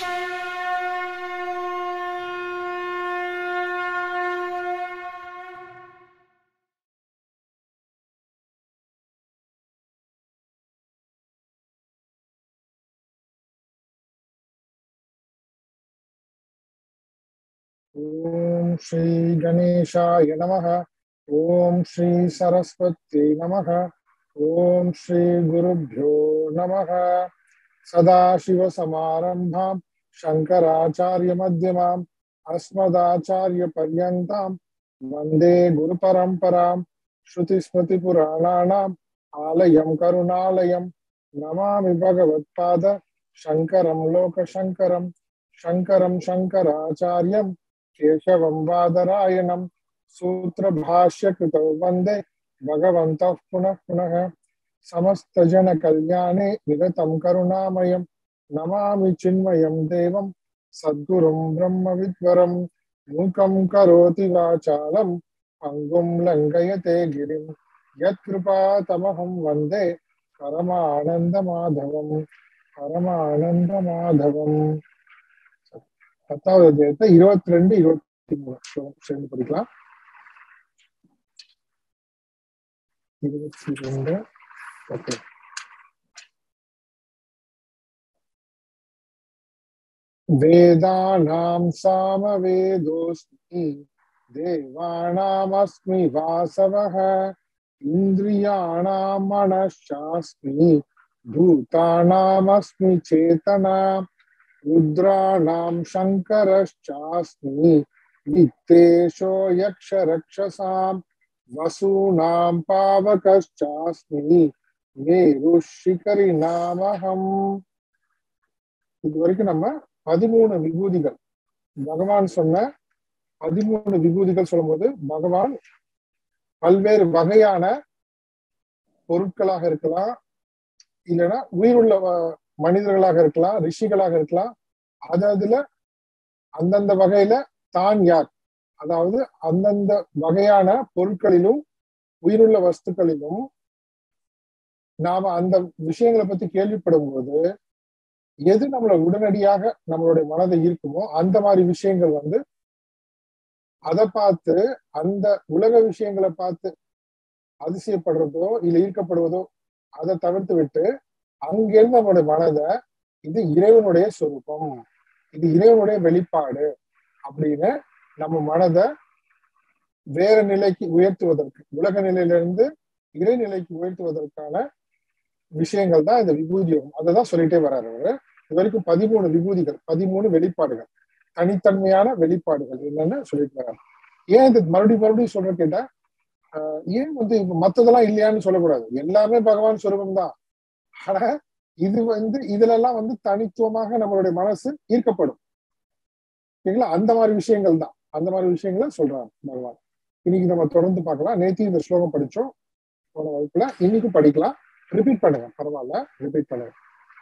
ॐ श्रीगणेशाय नमः ॐ श्री सरस्वत्यै नमः ॐ श्रीगुरुभ्यो नमः सदाशिवसमारम्भां शङ्कराचार्यमध्यमाम् अस्मदाचार्यपर्यन्तां वन्दे गुरुपरम्परां श्रुतिस्मृतिपुराणानाम् आलयं करुणालयं नमामि भगवत्पाद शङ्करं लोकशङ्करं शङ्करं शङ्कराचार्यं केशवं बादरायणं सूत्रभाष्यकृतौ वन्दे भगवन्तः पुनः पुनः समस्तजनकल्याणे निरतं करुणामयं नमामि चिन्मयं देवं सद्गुरुं ब्रह्मविद्वरं मूकं करोति वाचालं पङ्गुं लङ्घयते गिरिं यत्कृपातमहं वन्दे परमानन्दमाधवं பரமானந்தமாதவம் பத்தாவது அத்தியாயத்தை இருபத்தி ரெண்டு இருபத்தி மூணு சேர்ந்து படிக்கலாம் இருபத்தி ரெண்டு ஓகே वेदानां सामवेदोऽस्मि देवानामस्मि वासवः इन्द्रियाणां मनश्चास्मि भूतानामस्मि चेतना रुद्राणां शङ्करश्चास्मि नित्येशो यक्षरक्षसां वसूनां पावकश्चास्मि மேருஷிகரிநாமகம் இது வரைக்கும் நம்ம பதிமூணு விபூதிகள் பகவான் சொன்ன பதிமூணு விபூதிகள் சொல்லும்போது பகவான் பல்வேறு வகையான பொருட்களாக இருக்கலாம் இல்லைன்னா உயிருள்ள மனிதர்களாக இருக்கலாம் ரிஷிகளாக இருக்கலாம் அது அதுல அந்தந்த வகையில தான் யார் அதாவது அந்தந்த வகையான பொருட்களிலும் உயிருள்ள வஸ்துக்களிலும் நாம அந்த விஷயங்களை பத்தி கேள்விப்படும் போது எது நம்மள உடனடியாக நம்மளுடைய மனதை ஈர்க்குமோ அந்த மாதிரி விஷயங்கள் வந்து அதை பார்த்து அந்த உலக விஷயங்களை பார்த்து அதிசயப்படுறதோ இல்ல ஈர்க்கப்படுவதோ அதை தவிர்த்து விட்டு அங்கிருந்து நம்மளுடைய மனதை இது இறைவனுடைய சொரூபம் இது இறைவனுடைய வெளிப்பாடு அப்படின்னு நம்ம மனதை வேற நிலைக்கு உயர்த்துவதற்கு உலக நிலையிலிருந்து இறைநிலைக்கு உயர்த்துவதற்கான விஷயங்கள் தான் இந்த விபூதி யோகம் அதை தான் சொல்லிட்டே வர்றாரு அவரு இது வரைக்கும் பதிமூணு விபூதிகள் பதிமூணு வெளிப்பாடுகள் தனித்தன்மையான வெளிப்பாடுகள் என்னன்னு சொல்லிட்டு வர்றாரு ஏன் இது மறுபடியும் மறுபடியும் சொல்ற கேட்டா ஏன் வந்து இப்ப மத்ததெல்லாம் இல்லையான்னு சொல்லக்கூடாது எல்லாமே பகவான் சுரூபம் தான் ஆனா இது வந்து இதுல எல்லாம் வந்து தனித்துவமாக நம்மளுடைய மனசு ஈர்க்கப்படும் சரிங்களா அந்த மாதிரி விஷயங்கள் தான் அந்த மாதிரி விஷயங்களை சொல்றாங்க பகவான் இன்னைக்கு நம்ம தொடர்ந்து பார்க்கலாம் நேத்தி இந்த ஸ்லோகம் படிச்சோம் போன வகுப்புல இன்னைக்கு படிக்கலாம் ரிப்பீட் பண்ணுங்க பரவாயில்ல ரிப்பீட் பண்ணுங்க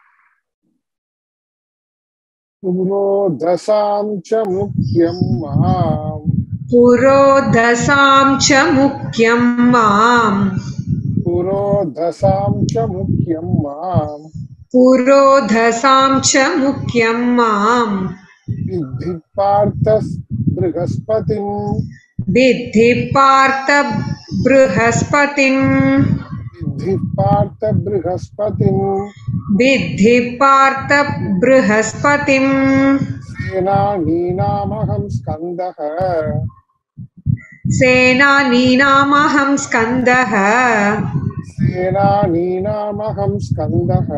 पुरोधसां च मुख्यं माम् पुरोधसां च मुख्यं माम् पुरोधसां च मुख्यं माम् पुरोधसां च मुख्यं माम् विद्धि पार्थ बृहस्पतिम् विद्धि पार्थ बृहस्पतिम् विद्धि पार्थ बृहस्पतिम् विद्धि पार्थ बृहस्पतिम् सेनानीनामहं स्कन्दः सेनानीनामहं स्कन्दः सेनानीनामहं स्कन्दः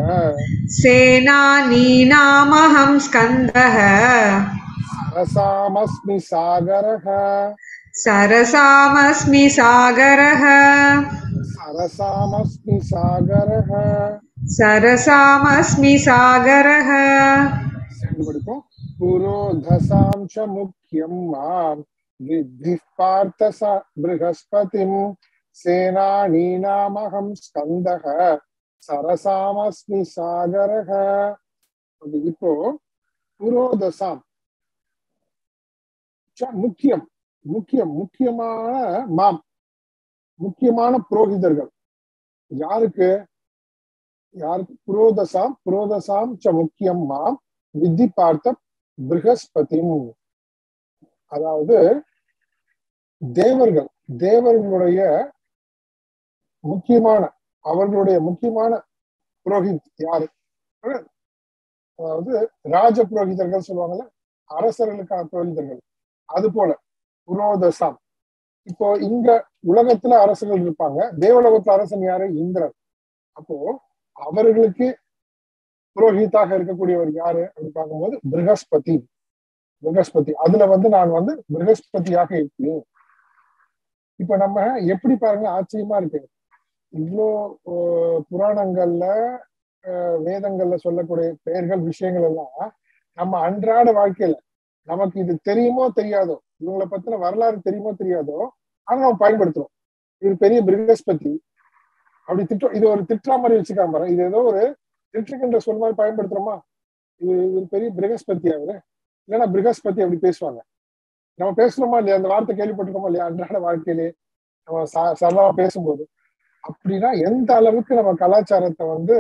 सेनानीनामहं स्कन्दः सरसामस्मि सागरः सरसामस्मि सागरः सरसामस्मि सागरः सरसामस्मि सागरः சேர்ந்து படிப்போம் புரோதசாம் ச முக்கியம் மாம் வித்தி பார்த்த ச ப்ரஹஸ்பதிம் சேனானீனாமகம் ஸ்கந்தக சரசாமஸ்மி சாகரக அது இப்போ புரோதசாம் ச முக்கியம் முக்கியம் முக்கியமான மாம் முக்கியமான புரோகிதர்கள் யாருக்கு யாருக்கு புரோதசாம் புரோதசாம் ச முக்கியம் மாம் வித்தி பார்த்த பிருகஸ்பதி அதாவது தேவர்கள் தேவர்களுடைய முக்கியமான அவர்களுடைய முக்கியமான புரோஹித் யாரு அதாவது ராஜ புரோகிதர்கள் சொல்லுவாங்கல்ல அரசர்களுக்கான புரோகிதர்கள் அது போல புரோதசாம் இப்போ இங்க உலகத்துல அரசர்கள் இருப்பாங்க தேவலோகத்துல அரசன் யாரு இந்திரன் அப்போ அவர்களுக்கு புரோஹிதாக இருக்கக்கூடியவர் யாரு அப்படின்னு பார்க்கும்போது பிருகஸ்பதி பிருகஸ்பதி அதுல வந்து நான் வந்து பிருகஸ்பதியாக இருக்கிறேன் இப்ப நம்ம எப்படி பாருங்க ஆச்சரியமா இருக்கு இவ்வளோ புராணங்கள்ல வேதங்கள்ல சொல்லக்கூடிய பெயர்கள் விஷயங்கள் எல்லாம் நம்ம அன்றாட வாழ்க்கையில நமக்கு இது தெரியுமோ தெரியாதோ இவங்களை பத்தின வரலாறு தெரியுமோ தெரியாதோ ஆனா நம்ம பயன்படுத்துறோம் இது பெரிய பிருகஸ்பதி அப்படி திட்டம் இது ஒரு திட்டா மாதிரி வச்சுக்காம பாருங்க இது ஏதோ ஒரு திட்டுக்கின்ற சொல் மாதிரி பயன்படுத்துறோமா இது இது பெரிய பிருகஸ்பதி அவரு இல்லைன்னா பிருகஸ்பதி அப்படி பேசுவாங்க நம்ம பேசணுமா இல்லையா அந்த வார்த்தை கேள்விப்பட்டிருக்கோமா இல்லையா அன்றாட வாழ்க்கையிலே நம்ம சரளமா பேசும்போது அப்படின்னா எந்த அளவுக்கு நம்ம கலாச்சாரத்தை வந்து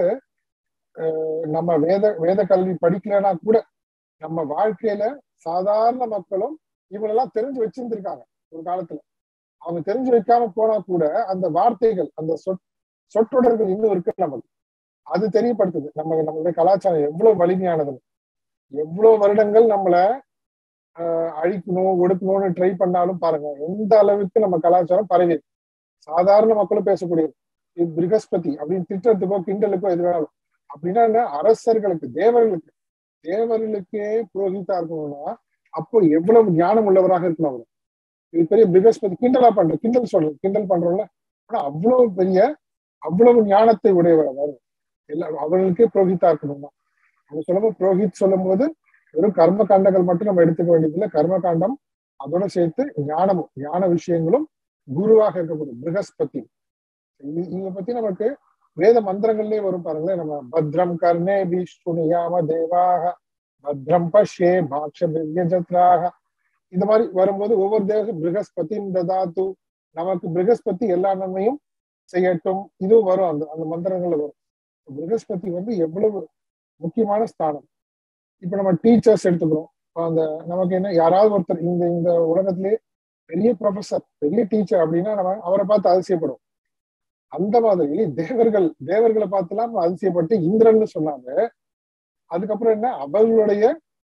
நம்ம வேத வேத கல்வி படிக்கலைன்னா கூட நம்ம வாழ்க்கையில சாதாரண மக்களும் இவங்களெல்லாம் தெரிஞ்சு வச்சிருந்திருக்காங்க ஒரு காலத்துல அவங்க தெரிஞ்சு வைக்காம போனா கூட அந்த வார்த்தைகள் அந்த சொற் சொற்றொடர்கள் இன்னும் இருக்கு நமக்கு அது தெரியப்படுத்துது நம்ம நம்மளுடைய கலாச்சாரம் எவ்வளவு வலிமையானது எவ்வளவு வருடங்கள் நம்மள ஆஹ் அழிக்கணும் ஒடுக்கணும்னு ட்ரை பண்ணாலும் பாருங்க எந்த அளவுக்கு நம்ம கலாச்சாரம் பரவி சாதாரண மக்களும் பேசக்கூடியது இது பிருகஸ்பதி அப்படின்னு திட்டத்துக்கோ கிண்டலுக்கோ எது வேணாலும் அப்படின்னா என்ன அரசர்களுக்கு தேவர்களுக்கு தேவர்களுக்கே புரோகிதா இருக்கணும்னா அப்போ எவ்வளவு ஞானம் உள்ளவராக இருக்கணும் அவர் இது பெரிய பிருகஸ்பதி கிண்டலா பண்ற கிண்டல் சொல்றது கிண்டல் பண்றோம்ல ஆனா அவ்வளவு பெரிய அவ்வளவு ஞானத்தை உடையவர் அவர் எல்லா அவர்களுக்கே புரோகிதா இருக்கணும்னா அவங்க சொல்லும்போது புரோஹித் சொல்லும் போது வெறும் கர்ம காண்டங்கள் மட்டும் நம்ம எடுத்துக்க வேண்டியதில்லை கர்ம காண்டம் அதோட சேர்த்து ஞானமும் ஞான விஷயங்களும் குருவாக இருக்கக்கூடிய பிருகஸ்பதி இத பத்தி நமக்கு வேத மந்திரங்கள்லயே வரும் பாருங்களேன் நம்ம பத்ரம் கர்ணே பீஷ்ணுயாம தேவாக பத்ரம் பஷ்யே பாக்ஷ ஜத்ராக இந்த மாதிரி வரும்போது ஒவ்வொரு தேவ பிருகஸ்பதி ததாத்து நமக்கு பிருகஸ்பதி எல்லா நன்மையும் செய்யட்டும் இதுவும் வரும் அந்த அந்த மந்திரங்கள்ல வரும் பிருகஸ்பதி வந்து எவ்வளவு முக்கியமான ஸ்தானம் இப்ப நம்ம டீச்சர்ஸ் எடுத்துக்கிறோம் அந்த நமக்கு என்ன யாராவது ஒருத்தர் இந்த இந்த உலகத்திலேயே பெரிய ப்ரொஃபசர் பெரிய டீச்சர் அப்படின்னா நம்ம அவரை பார்த்து அதிசயப்படும் அந்த மாதிரி தேவர்கள் தேவர்களை பார்த்துலாம் அதிசயப்பட்டு இந்திரன்னு சொன்னாங்க அதுக்கப்புறம் என்ன அவர்களுடைய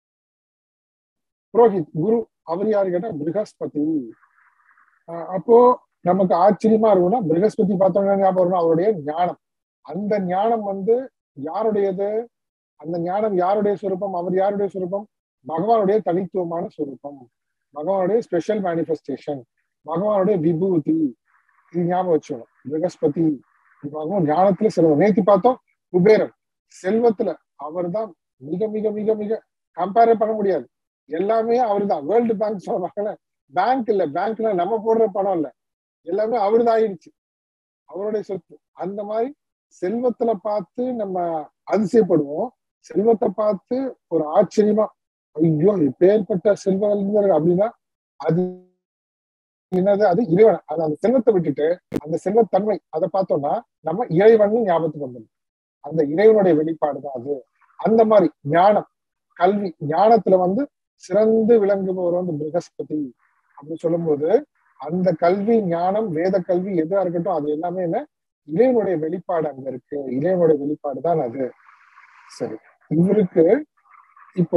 புரோஹித் குரு அவர் யாரு கேட்டா பிருகஸ்பதி அப்போ நமக்கு ஆச்சரியமா இருக்கும்னா பிருகஸ்பதி பார்த்தோம்னா ஞாபகம் வரும் அவருடைய ஞானம் அந்த ஞானம் வந்து யாருடையது அந்த ஞானம் யாருடைய சுரூபம் அவர் யாருடைய சுரூபம் பகவானுடைய தனித்துவமான சுரூபம் பகவானுடைய ஸ்பெஷல் மேனிஃபெஸ்டேஷன் பகவானுடைய விபூதி இது ஞாபகம் வச்சுக்கணும் பிருகஸ்பதி பகவான் ஞானத்துல செல்வம் நேத்தி பார்த்தோம் குபேரன் செல்வத்துல அவர் தான் மிக மிக மிக மிக கம்பேரே பண்ண முடியாது எல்லாமே அவர் தான் வேர்ல்டு பேங்க் சொல்றாங்கல்ல பேங்க் இல்ல பேங்க்ல நம்ம போடுற பணம் இல்ல எல்லாமே அவரு தான் ஆயிடுச்சு அவருடைய சொத்து அந்த மாதிரி செல்வத்துல பார்த்து நம்ம அதிசயப்படுவோம் செல்வத்தை பார்த்து ஒரு ஆச்சரியமா ஐயோ இப்பேற்பட்ட செல்வங்கள் அப்படின்னா அது என்னது அது இறைவன் அது அந்த செல்வத்தை விட்டுட்டு அந்த செல்வத்தன்மை அதை பார்த்தோம்னா நம்ம இறைவன் ஞாபகத்துக்கு வந்துடும் அந்த இறைவனுடைய வெளிப்பாடு தான் அது அந்த மாதிரி ஞானம் கல்வி ஞானத்துல வந்து சிறந்து விளங்குபவர் வந்து பிருகஸ்பதி அப்படின்னு சொல்லும்போது அந்த கல்வி ஞானம் வேத கல்வி எதுவா இருக்கட்டும் அது எல்லாமே என்ன இறைவனுடைய வெளிப்பாடு அங்க இருக்கு இறைவனுடைய வெளிப்பாடு தான் அது சரி இவருக்கு இப்போ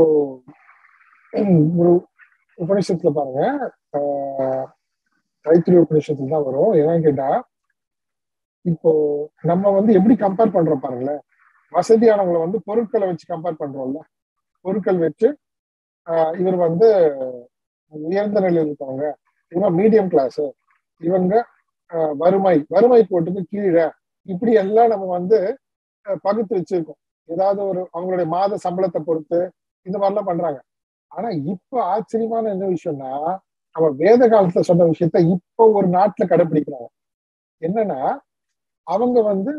ஒரு உபனிஷத்துல பாருங்க ஆஹ் தைத்திரி உபநிஷத்துல தான் வரும் என்னன்னு கேட்டா இப்போ நம்ம வந்து எப்படி கம்பேர் பண்றோம் பாருங்களேன் வசதியானவங்களை வந்து பொருட்களை வச்சு கம்பேர் பண்றோம்ல பொருட்கள் வச்சு ஆஹ் இவர் வந்து உயர்ந்த நிலையில் இருக்கவங்க இவங்க மீடியம் கிளாஸ் இவங்க வறுமை வறுமை கோட்டுக்கு கீழே இப்படி எல்லாம் நம்ம வந்து பகுத்து வச்சிருக்கோம் ஏதாவது ஒரு அவங்களுடைய மாத சம்பளத்தை பொறுத்து இந்த மாதிரிலாம் பண்றாங்க ஆனா இப்ப ஆச்சரியமான என்ன விஷயம்னா நம்ம வேத காலத்துல சொன்ன விஷயத்த இப்போ ஒரு நாட்டுல கடைபிடிக்கிறாங்க என்னன்னா அவங்க வந்து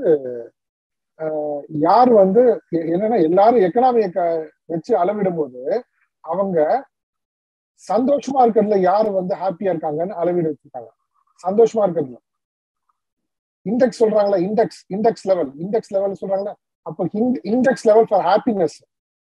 யார் வந்து என்னன்னா எல்லாரும் எக்கனாமிய வச்சு அளவிடும் போது அவங்க சந்தோஷமா இருக்கிறதுல யாரு வந்து ஹாப்பியா இருக்காங்கன்னு அளவீடு வச்சிருக்காங்க சந்தோஷமா இருக்கிறதுல இண்டெக்ஸ் சொல்றாங்களா index index level index level சொல்றாங்களா அப்போ இண்டெக்ஸ் லெவல் ஃபார் ஹாப்பினஸ்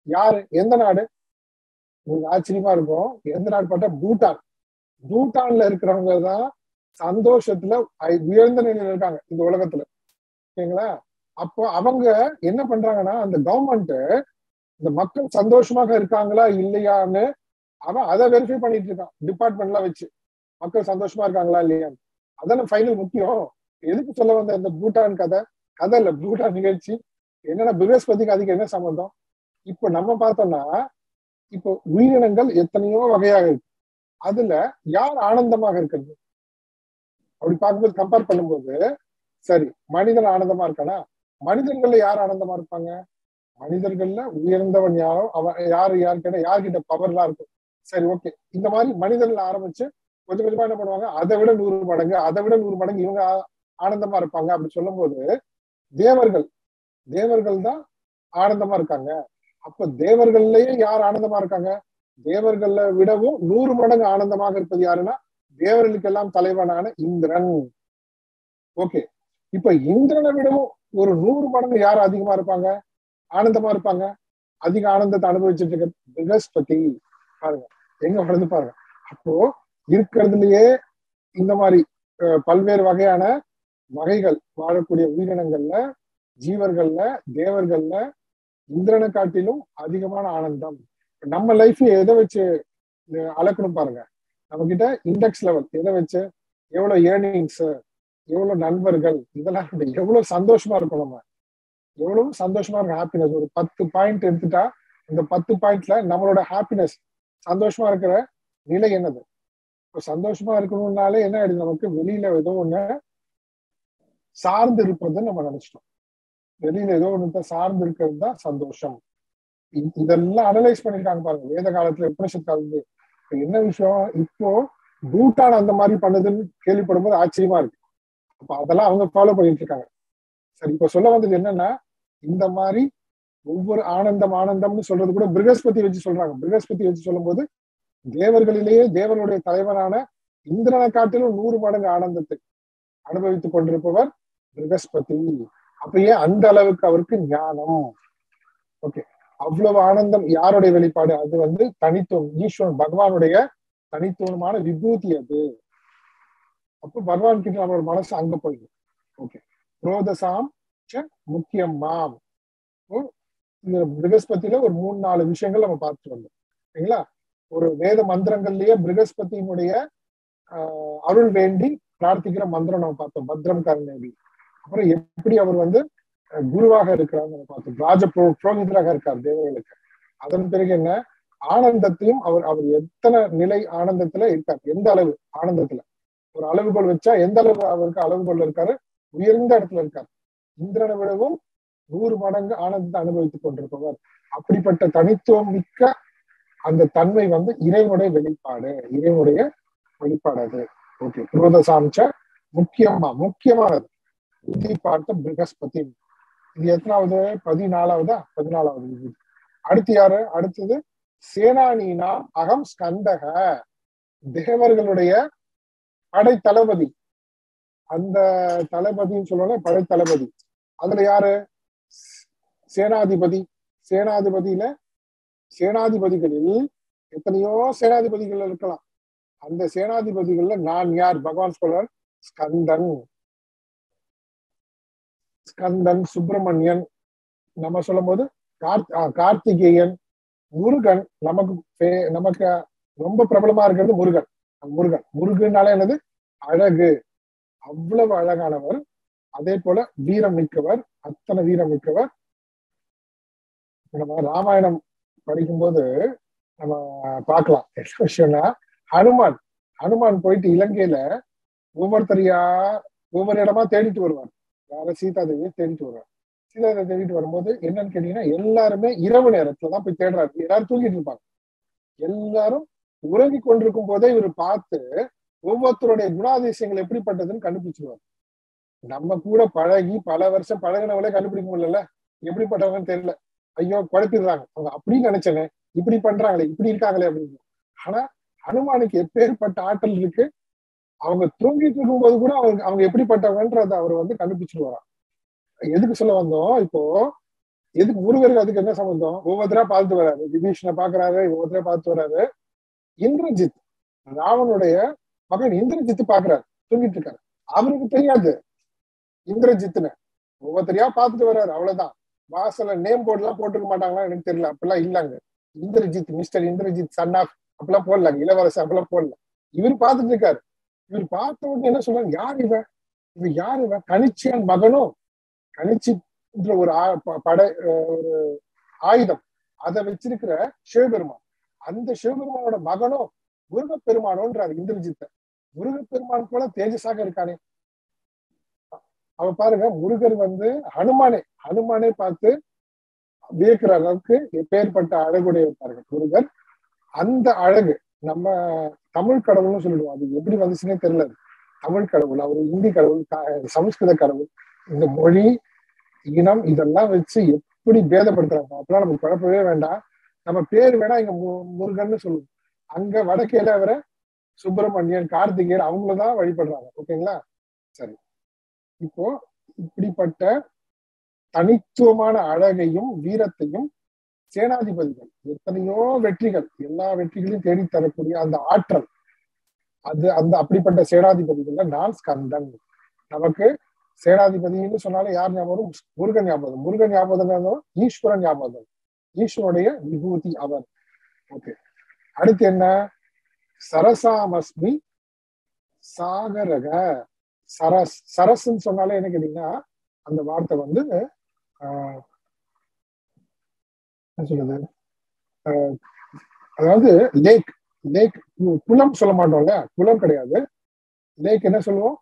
யாரு எந்த நாடு உங்களுக்கு ஆச்சரியமா இருக்கும் எந்த நாடு பார்த்தா பூட்டான் பூட்டான்ல இருக்கிறவங்க தான் சந்தோஷத்துல ஐ- உயர்ந்த நிலையில இருக்காங்க இந்த உலகத்துல ஓகேங்களா அப்போ அவங்க என்ன பண்றாங்கன்னா அந்த கவர்மெண்ட் இந்த மக்கள் சந்தோஷமாக இருக்காங்களா இல்லையான்னு அவன் அதை வெரிஃபை பண்ணிட்டு இருக்கான் டிபார்ட்மெண்ட்லாம் வச்சு மக்கள் சந்தோஷமா இருக்காங்களா இல்லையான்னு அதான ஃபைனல் முக்கியம் எதுக்கு சொல்ல வந்த இந்த பூட்டான் கதை கதை இல்ல பூட்டான் நிகழ்ச்சி என்னன்னா பிருகஸ்பதிக்கு அதுக்கு என்ன சம்பந்தம் இப்போ நம்ம பார்த்தோம்னா இப்போ உயிரினங்கள் எத்தனையோ வகையாக இருக்கு அதுல யார் ஆனந்தமாக இருக்கிறது அப்படி பார்க்கும்போது கம்பேர் பண்ணும்போது சரி மனிதன் ஆனந்தமா இருக்கானா மனிதர்கள்ல யார் ஆனந்தமா இருப்பாங்க மனிதர்கள்ல உயர்ந்தவன் யாரோ அவன் யாரு யாரு கேட்டா யார்கிட்ட பவர்லாம் இருக்கும் சரி ஓகே இந்த மாதிரி மனிதர்கள் ஆரம்பிச்சு கொஞ்சம் கொஞ்சமா என்ன பண்ணுவாங்க அதை விட நூறு மடங்கு அதை விட நூறு மடங்கு இவங்க ஆ- ஆனந்தமா இருப்பாங்க அப்படி சொல்லும்போது தேவர்கள் தேவர்கள் தான் ஆனந்தமா இருக்காங்க அப்ப தேவர்கள்லயே யார் ஆனந்தமா இருக்காங்க தேவர்கள்ல விடவும் நூறு மடங்கு ஆனந்தமாக இருப்பது யாருன்னா தேவர்களுக்கெல்லாம் தலைவனான இந்திரன் ஓகே இப்ப இந்திரனை விடவும் ஒரு நூறு மடங்கு யார் அதிகமா இருப்பாங்க ஆனந்தமா இருப்பாங்க அதிக ஆனந்தத்தை அனுபவிச்சுட்டு இருக்க பிருகஸ்பதி பாருங்க எங்க வளர்ந்து பாருங்க அப்போ இருக்கிறதுலயே இந்த மாதிரி அஹ், பல்வேறு வகையான வகைகள் வாழக்கூடிய உயிரினங்கள்ல ஜீவர்கள்ல தேவர்கள்ல இந்திரனை காட்டிலும் அதிகமான ஆனந்தம் நம்ம லைஃப் எதை வச்சு அஹ், அளக்கணும் பாருங்க நம்ம கிட்ட இண்டெக்ஸ் லெவல் எதை வச்சு எவ்வளவு ஏர்னிங்ஸ் எவ்வளவு நண்பர்கள் இதெல்லாம் விட எவ்வளவு சந்தோஷமா இருக்கும் நம்ம எவ்வளவு சந்தோஷமா இருக்கும் ஹாப்பினஸ் ஒரு பத்து பாயிண்ட் எடுத்துட்டா இந்த பத்து பாயிண்ட்ல நம்மளோட ஹாப்பினஸ் சந்தோஷமா இருக்கிற நிலை என்னது இப்போ சந்தோஷமா இருக்கணும்னாலே என்ன ஆயிடுது நமக்கு வெளியில ஏதோ ஒண்ணு சார்ந்து இருப்பதுன்னு நம்ம நினைச்சிட்டோம் வெளியில ஏதோ ஒண்ணு சார்ந்து இருக்கிறது தான் சந்தோஷம் இ- இதெல்லாம் அனலைஸ் பண்ணிருக்காங்க பாருங்க வேத காலத்துல உபனிஷத் காலத்துல இப்ப என்ன விஷயம் இப்போ பூட்டான் அந்த மாதிரி பண்ணுதுன்னு கேள்விப்படும் போது ஆச்சரியமா இருக்கு அப்ப அதெல்லாம் அவங்க ஃபாலோ பண்ணிட்டு இருக்காங்க சரி இப்ப சொல்ல வந்தது என்னன்னா இந்த மாதிரி ஒவ்வொரு ஆனந்தம் ஆனந்தம்னு சொல்றது கூட பிருகஸ்பதி வச்சு சொல்றாங்க பிருகஸ்பதி வச்சு சொல்லும்போது தேவர்களிலேயே தேவனுடைய தலைவனான இந்திரனை காட்டிலும் நூறு மடங்கு ஆனந்தத்தை அனுபவித்துக் கொண்டிருப்பவர் பிருகஸ்பதி அப்பயே அந்த அளவுக்கு அவருக்கு ஞானம் ஓகே அவ்வளவு ஆனந்தம் யாருடைய வெளிப்பாடு அது வந்து தனித்துவம் ஈஸ்வரன் பகவானுடைய தனித்துவமான விபூதி அது அப்போ பகவான் கிட்ட நம்மளோட மனசு அங்க போயிடும் ஓகே குரோதசாம் ச முக்கியம் மாம் இப்போ இந்த பிருகஸ்பதியில ஒரு மூணு நாலு விஷயங்கள் நம்ம பார்த்துட்டு வந்தோம் சரிங்களா ஒரு வேத மந்திரங்கள்லயே பிருகஸ்பதியினுடைய ஆஹ், அருள் வேண்டி பிரார்த்திக்கிற மந்திரம் நம்ம பார்த்தோம் பத்ரம் கருணேவி அப்புறம் எப்படி அவர் வந்து அஹ், குருவாக இருக்கிறார் நம்ம பார்த்தோம் ராஜ புரோ புரோகிதராக இருக்கார் தேவர்களுக்கு அதன் பிறகு என்ன ஆனந்தத்தையும் அவர் அவர் எத்தனை நிலை ஆனந்தத்துல இருக்கார் எந்த அளவு ஆனந்தத்துல ஒரு அளவுகோல் வச்சா எந்த அளவு அவருக்கு அளவுகோல் இருக்காரு உயர்ந்த இடத்துல இருக்கார் இந்திரனை விடவும் நூறு மடங்கு ஆனந்தத்தை அனுபவித்துக் கொண்டிருப்பவர் அப்படிப்பட்ட தனித்துவம் மிக்க அந்த தன்மை வந்து இறைவனுடைய வெளிப்பாடு இறைவனுடைய வெளிப்பாடு அது ஓகே குரோதசாம்ச முக்கியமா முக்கியமானது புத்தி பார்த்த பிருகஸ்பதி இது எத்தனாவது பதினாலாவதா பதினாலாவது விபூதி அடுத்து யாரு அடுத்தது சேனானீனா அகம் ஸ்கந்தக தேவர்களுடைய படை தளபதி அந்த தளபதின்னு சொல்லுவாங்க படை தளபதி அதுல யாரு சேனாதிபதி சேனாதிபதியில சேனாதிபதிகளில் எத்தனையோ சேனாதிபதிகள் இருக்கலாம் அந்த சேனாதிபதிகள்ல நான் யார் பகவான் சொல்றார் ஸ்கந்தன் ஸ்கந்தன் சுப்பிரமணியன் நம்ம சொல்லும் போது கார்த் ஆ, கார்த்திகேயன் முருகன் நமக்கு பே- நமக்கு ரொம்ப பிரபலமா இருக்கிறது முருகன் முருகன் முருகனால என்னது அழகு அவ்வளவு அழகானவர் அதே போல வீரம் மிக்கவர் அத்தனை வீரம் மிக்கவர் நம்ம ராமாயணம் படிக்கும்போது நம்ம பார்க்கலாம் என்ன விஷயம்னா ஹனுமான் ஹனுமான் போயிட்டு இலங்கையில ஒவ்வொருத்தரையா ஒவ்வொரு இடமா தேடிட்டு வருவார் யார சீதா தேவியை தேடிட்டு வருவார் சீதா தேவியை தேடிட்டு வரும்போது என்னன்னு கேட்டீங்கன்னா எல்லாருமே இரவு நேரத்துல தான் போய் தேடுறாரு எல்லாரும் தூங்கிட்டு இருப்பாங்க எல்லாரும் உறங்கி கொண்டிருக்கும் போதே இவர் பார்த்து ஒவ்வொருத்தருடைய குணாதிசயங்கள் எப்படிப்பட்டதுன்னு கண்டுபிடிச்சிருவார் நம்ம கூட பழகி பல வருஷம் பழகினவங்களே கண்டுபிடிக்க முடியல எப்படிப்பட்டவங்கன்னு தெரியல ஐயோ குழப்பிடுறாங்க அவங்க அப்படின்னு நினைச்சேனே இப்படி பண்றாங்களே இப்படி இருக்காங்களே அப்படின்னு ஆனா ஹனுமானுக்கு எப்பேற்பட்ட ஆற்றல் இருக்கு அவங்க தூங்கிட்டு இருக்கும்போது கூட அவங்க அவங்க எப்படிப்பட்டவங்கன்றத அவர் வந்து கண்டுபிடிச்சிட்டு வரான் எதுக்கு சொல்ல வந்தோம் இப்போ எதுக்கு முருகருக்கு அதுக்கு என்ன சம்பந்தம் ஒவ்வொருத்தரா பார்த்து வராரு விபீஷனை பாக்குறாரு ஒவ்வொருத்தரா பார்த்து வராரு இந்திரஜித் ராவனுடைய மகன் இந்திரஜித் பாக்குறாரு தூங்கிட்டு இருக்காரு அவருக்கு தெரியாது இந்திரஜித்னு ஒவ்வொருத்தரையா பார்த்துட்டு வர்றாரு அவ்வளவுதான் வாசல்ல நேம் போர்டு எல்லாம் போட்டுக்க மாட்டாங்களா எனக்கு தெரியல அப்பெல்லாம் இல்லங்க Indrajit mister Indrajit son of அப்பெல்லாம் போடலாங்க இளவரசர் அப்பெல்லாம் போடல இவர் பார்த்துட்டு இருக்காரு இவர் பார்த்த உடனே என்ன சொல்றாங்க யார் இவன் இவன் யார் இவன் கணிச்சியன் மகனும் கணிச்சின்ற ஒரு ஆ- ப- படை அஹ் ஒரு ஆயுதம் அதை வச்சிருக்கிற சிவபெருமான் அந்த சிவபெருமானோட மகனும் முருகப்பெருமானோன்றாரு இந்திரஜித்த முருகப்பெருமான் போல தேஜஸாக இருக்கானே அவ பாருங்க முருகர் வந்து ஹனுமானே ஹனுமானே பார்த்து வியக்கிற அளவுக்கு எப்பேற்பட்ட அழகுடைய பாருங்க முருகர் அந்த அழகு நம்ம தமிழ் கடவுள்னு சொல்லிடுவோம் அது எப்படி வந்துச்சுன்னே தெரியல அது. தமிழ் கடவுள் அவர் இந்தி கடவுள் கா- சமஸ்கிருத கடவுள் இந்த மொழி இனம் இதெல்லாம் வச்சு எப்படி பேதப்படுத்துறாங்க அப்பெல்லாம் நமக்கு குழப்பவே வேண்டாம் நம்ம பேர் வேணா இங்க மு- முருகன்னு சொல்லுவோம் அங்க வடக்கேல அவரை சுப்பிரமணியன் கார்த்திகேயன் அவங்களதான் வழிபடுறாங்க ஓகேங்களா சரி இப்போ இப்படிப்பட்ட தனித்துவமான அழகையும் வீரத்தையும் சேனாதிபதிகள் எத்தனையோ வெற்றிகள் எல்லா வெற்றிகளையும் தேடி தரக்கூடிய அந்த ஆற்றல் அது அந்த அப்படிப்பட்ட சேனாதிபதிகள்ல நான் ஸ்கந்தன் நமக்கு சேனாதிபதினு சொன்னாலே யார் ஞாபகம் வரும்? முருகன் ஞாபகம் முருகன் ஞாபகம் இருந்தாலும் ஈஸ்வரன் ஞாபகம் ஈஸ்வருடைய விபூதி அவர் ஓகே அடுத்து என்ன சரசாமஸ்மி சாகரக சரஸ் சரஸ்ன்னு சொன்னாலே என்ன கேட்டீங்கன்னா அந்த வார்த்தை வந்து ஆஹ், என்ன சொல்றது ஆஹ், அதாவது லேக் லேக் குளம் சொல்ல மாட்டோம்ல குளம் கிடையாது லேக் என்ன சொல்லுவோம்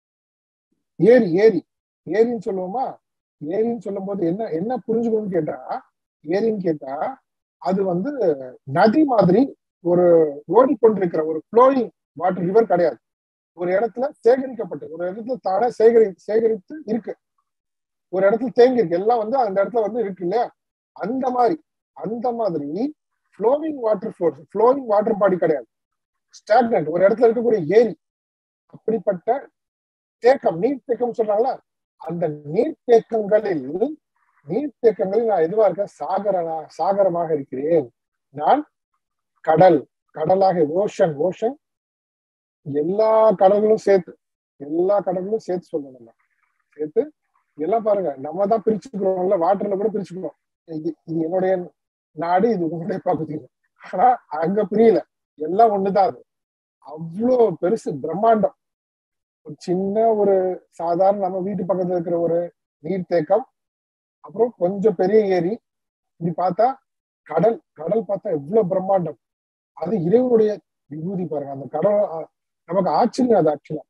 ஏரி ஏரி ஏரின்னு சொல்லுவோமா ஏரின்னு சொல்லும் போது என்ன என்ன புரிஞ்சுக்கணும்னு கேட்டா ஏரின்னு கேட்டா அது வந்து நதி மாதிரி ஒரு ஓடிக்கொண்டிருக்கிற ஒரு ஃப்ளோயிங் வாட்டர் ரிவர் கிடையாது ஒரு இடத்துல சேகரிக்கப்பட்டு ஒரு இடத்துல தானே சேகரி சேகரித்து இருக்கு ஒரு இடத்துல தேங்கி இருக்கு எல்லாம் வந்து அந்த இடத்துல வந்து இருக்கு இல்லையா அந்த மாதிரி அந்த மாதிரி flowing water force flowing water body கிடையாது ஸ்டாக்னன்ட் ஒரு இடத்துல இருக்கக்கூடிய ஏரி அப்படிப்பட்ட தேக்கம் நீர் தேக்கம் சொல்றாங்களா அந்த நீர் தேக்கங்களில் நீர் தேக்கங்களில் நான் எதுவா இருக்கேன் சாகரனா சாகரமாக இருக்கிறேன் நான் கடல் கடலாக ஓஷன் ஓஷன் எல்லா கடல்களும் சேர்த்து எல்லா கடல்களும் சேர்த்து சொல்லணும் நம்ம சேர்த்து எல்லாம் பாருங்க நம்ம தான் பிரிச்சுக்கிறோம்ல வாட்டர்ல கூட பிரிச்சுக்கிறோம் இது இது என்னுடைய நாடு இது உங்களுடைய பகுதி ஆனா அங்க பிரியல எல்லாம் ஒண்ணுதான் அது அவ்வளோ பெருசு பிரம்மாண்டம் ஒரு சின்ன ஒரு சாதாரண நம்ம வீட்டு பக்கத்துல இருக்கிற ஒரு நீர்த்தேக்கம் அப்புறம் கொஞ்சம் பெரிய ஏரி இப்படி பார்த்தா கடல் கடல் பார்த்தா எவ்வளவு பிரம்மாண்டம் அது இறைவனுடைய விபூதி பாருங்க அந்த கடல் அஹ், நமக்கு ஆச்சரியம் அது ஆக்சுவலா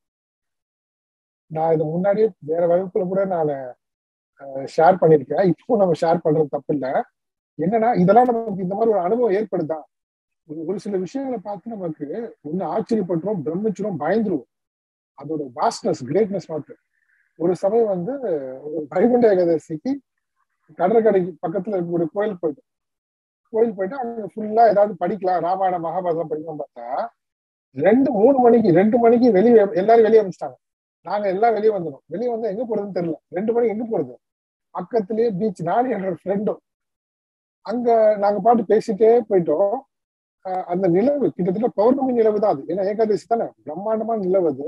நான் இது முன்னாடியே வேற வகுப்புல கூட நான் ஷேர் பண்ணிருக்கேன் இப்போ நம்ம ஷேர் பண்றது தப்பு இல்ல என்னன்னா இதெல்லாம் நமக்கு இந்த மாதிரி ஒரு அனுபவம் ஏற்படுதா ஒரு- ஒரு சில விஷயங்களை பார்த்து நமக்கு ஒண்ணு ஆச்சரியப்பட்டுரும் பிரமிச்சிரும் பயந்துருவோம் அதோட வாஸ்ட்னஸ் கிரேட்னஸ் பார்த்து ஒரு சமயம் வந்து ஒரு வைகுண்ட ஏகாதசிக்கு கடற்கரைக்கு பக்கத்துல இருக்கக்கூடிய கோயில் போயிட்டோம் கோயில் போயிட்டு அங்க ஃபுல்லா ஏதாவது படிக்கலாம் ராமாயண மகாபாரதம் படிக்கலாம் பார்த்தா ரெண்டு மூணு மணிக்கு ரெண்டு மணிக்கு வெளியே எல்லாரும் வெளியே வந்துட்டாங்க நாங்க எல்லாம் வெளியே வந்துடும் வெளியே வந்தா எங்க போறதுன்னு தெரியல ரெண்டு மணிக்கு எங்க போறது பக்கத்துலயே பீச் நானும் என்னோட ஃப்ரெண்டும் அங்க நாங்க பாட்டு பேசிட்டே போயிட்டோம் ஆஹ் அந்த நிலவு கிட்டத்தட்ட பௌர்ணமி நிலவு தான் அது ஏன்னா ஏகாதசி தானே பிரம்மாண்டமான நிலவு அது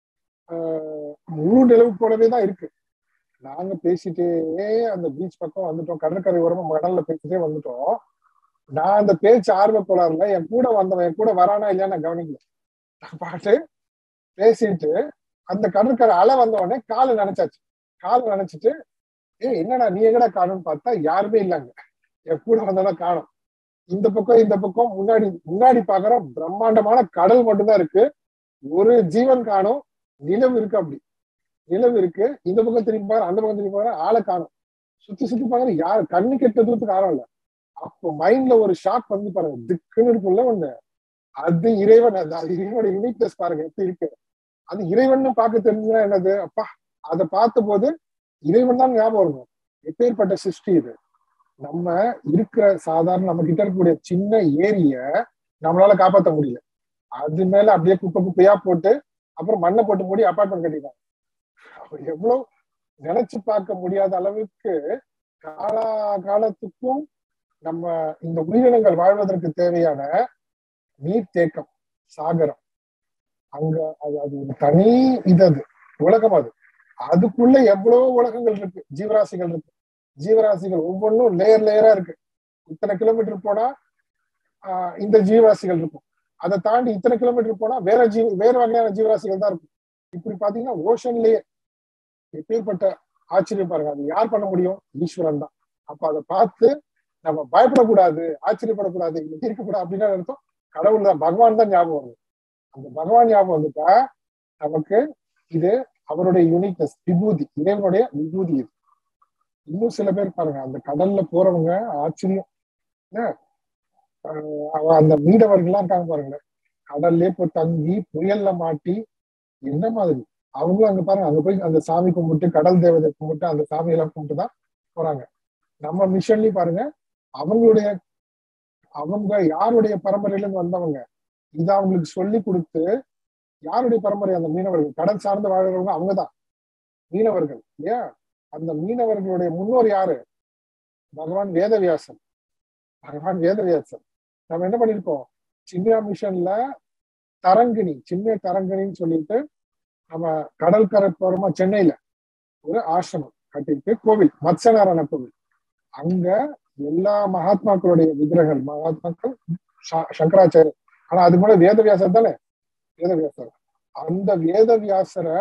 ஆஹ் முழு நிலவு போலவே தான் இருக்கு நாங்க பேசிட்டே அந்த பீச் பக்கம் வந்துட்டோம் கடற்கரை ஓரமா கடல்ல பேசிட்டே வந்துட்டோம் நான் அந்த பேச்சு ஆர்வ கோளாறுல என் கூட வந்தவன் என் கூட வரானா இல்லையா நான் கவனிக்கல நான் பாட்டு பேசிட்டு அந்த கடற்கரை அலை வந்த உடனே காலை நினைச்சாச்சு காலை நினைச்சிட்டு ஏ என்னடா நீ எங்கடா காணும்னு பார்த்தா யாருமே இல்லைங்க என் கூட வந்தவன காணும் இந்த பக்கம் இந்த பக்கம் முன்னாடி முன்னாடி பாக்குறோம் பிரம்மாண்டமான கடல் மட்டும்தான் இருக்கு ஒரு ஜீவன் காணும் நிலவு இருக்கு அப்படி நிலவு இருக்கு இந்த பக்கம் திரும்பி பாரு அந்த பக்கம் திரும்பி பாரு ஆளை காணும் சுத்தி சுத்தி பாக்குற யாரு கண்ணு கெட்ட தூரத்துக்கு ஆழம் இல்ல அப்போ மைண்ட்ல ஒரு ஷாக் வந்து பாருங்க திக்குன்னு இருக்குல்ல ஒண்ணு அது இறைவன் அது அது இறைவனோட யூனிக்னஸ் பாருங்க எப்படி இருக்கு அது இறைவன் பார்க்க தெரிஞ்சுன்னா என்னது அப்பா அதை பார்த்த போது இறைவன் தான் ஞாபகம் இருக்கும் எப்பேற்பட்ட சிருஷ்டி இது நம்ம இருக்கிற சாதாரண நம்ம கிட்ட இருக்கக்கூடிய சின்ன ஏரிய நம்மளால காப்பாற்ற முடியல அது மேல அப்படியே குப்பை குப்பையா போட்டு அப்புறம் மண்ணை போட்டு மூடி அபார்ட்மெண்ட் கட்டிட்டாங்க எவ்வளவு நினைச்சு பார்க்க முடியாத அளவுக்கு காலா காலத்துக்கும் நம்ம இந்த உயிரினங்கள் வாழ்வதற்கு தேவையான நீர் தேக்கம் சாகரம் அங்க அது அது ஒரு தனி இது அது உலகம் அது அதுக்குள்ள எவ்வளவு உலகங்கள் இருக்கு ஜீவராசிகள் இருக்கு ஜீவராசிகள் ஒவ்வொன்றும் லேயர் லேயரா இருக்கு இத்தனை கிலோமீட்டர் போனா ஆஹ் இந்த ஜீவராசிகள் இருக்கும் அதை தாண்டி இத்தனை கிலோமீட்டர் போனா வேற ஜீவ வேற வகையான ஜீவராசிகள் தான் இருக்கும் இப்படி பாத்தீங்கன்னா ஓஷன்லயே எப்பேற்பட்ட ஆச்சரியம் பாருங்க அது யார் பண்ண முடியும் ஈஸ்வரன் தான் அப்ப அதை பார்த்து நம்ம பயப்படக்கூடாது ஆச்சரியப்படக்கூடாது இங்க இருக்கக்கூடாது அப்படின்னு அர்த்தம் கடவுள் தான் பகவான் தான் ஞாபகம் வருது அந்த பகவான் ஞாபகம் வந்துட்டா நமக்கு இது அவருடைய யூனிக்னஸ் விபூதி இறைவனுடைய விபூதி இது இன்னும் சில பேர் பாருங்க அந்த கடல்ல போறவங்க ஆச்சரியம் என்ன? ஆஹ் அவ- அந்த மீனவர்கள்லாம் இருக்காங்க பாருங்களேன் கடல்லே போய் தங்கி புயல்ல மாட்டி என்ன மாதிரி அவங்களும் அங்க பாருங்க அங்க போய் அந்த சாமி கும்பிட்டு கடல் தேவதை கும்பிட்டு அந்த சாமி எல்லாம் கும்பிட்டு தான் போறாங்க நம்ம மிஷன்லயும் பாருங்க அவங்களுடைய அவங்க யாருடைய பரம்பரையில இருந்து வந்தவங்க இதை அவங்களுக்கு சொல்லி கொடுத்து யாருடைய பரம்பரை அந்த மீனவர்கள் கடல் சார்ந்து வாழ்றவங்க அவங்கதான் மீனவர்கள் இல்லையா அந்த மீனவர்களுடைய முன்னோர் யாரு பகவான் வேதவியாசன் பகவான் வேதவியாசன் நம்ம என்ன பண்ணிருக்கோம் சின்ன மிஷன்ல தரங்கிணி சின்ன தரங்கிணின்னு சொல்லிட்டு நம்ம கடற்கரை போறோமா சென்னையில ஒரு ஆசிரமம் கட்டிட்டு கோவில் மத்சநாராயண கோவில் அங்க எல்லா மகாத்மாக்களுடைய விக்கிரகங்கள் மகாத்மாக்கள் ச- சங்கராச்சாரியர் ஆனா அது கூட வேதவியாசர் தானே வேதவியாசர் அந்த வேதவியாசரை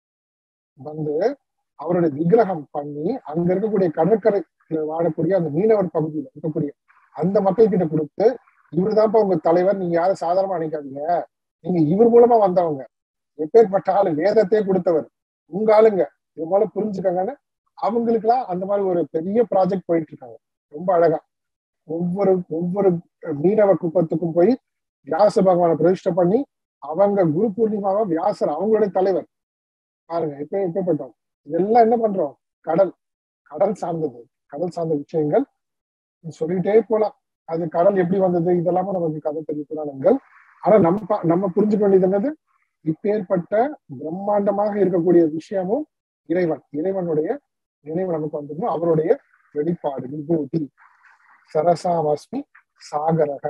வந்து அவருடைய விக்கிரகம் பண்ணி அங்க இருக்கக்கூடிய கடற்கரையில வாழக்கூடிய அந்த மீனவர் பகுதியில இருக்கக்கூடிய அந்த மக்கள் கிட்ட கொடுத்து இவருதான்ப்பா உங்க தலைவர் நீங்க யாரும் சாதாரணமா நினைக்காதீங்க நீங்க இவர் மூலமா வந்தவங்க எப்பேற்பட்ட ஆளு வேதத்தையே கொடுத்தவர் உங்க ஆளுங்க இது போல புரிஞ்சுக்கங்கன்னு அவங்களுக்குலாம் அந்த மாதிரி ஒரு பெரிய ப்ராஜெக்ட் போயிட்டு இருக்காங்க ரொம்ப அழகா ஒவ்வொரு ஒவ்வொரு மீனவ குப்பத்துக்கும் போய் வியாச பகவானை பிரதிஷ்டை பண்ணி அவங்க குரு பூர்ணிமாவா வியாசர் அவங்களுடைய தலைவர் பாருங்க எப்ப எப்பப்பட்டோம் இதெல்லாம் என்ன பண்றோம் கடல் கடல் சார்ந்தது கடல் சார்ந்த விஷயங்கள் சொல்லிட்டே போலாம் அது கடல் எப்படி வந்தது இதெல்லாமே நமக்கு கதை தெரிய புராணங்கள் ஆனா நம்ம பா- நம்ம புரிஞ்சுக்க வேண்டியது என்னது இப்பேற்பட்ட பிரம்மாண்டமாக இருக்கக்கூடிய விஷயமும் இறைவன் இறைவனுடைய நினைவு நமக்கு வந்துடணும் அவருடைய வெளிப்பாடு விபூதி சரசாமஸ்மி சாகரக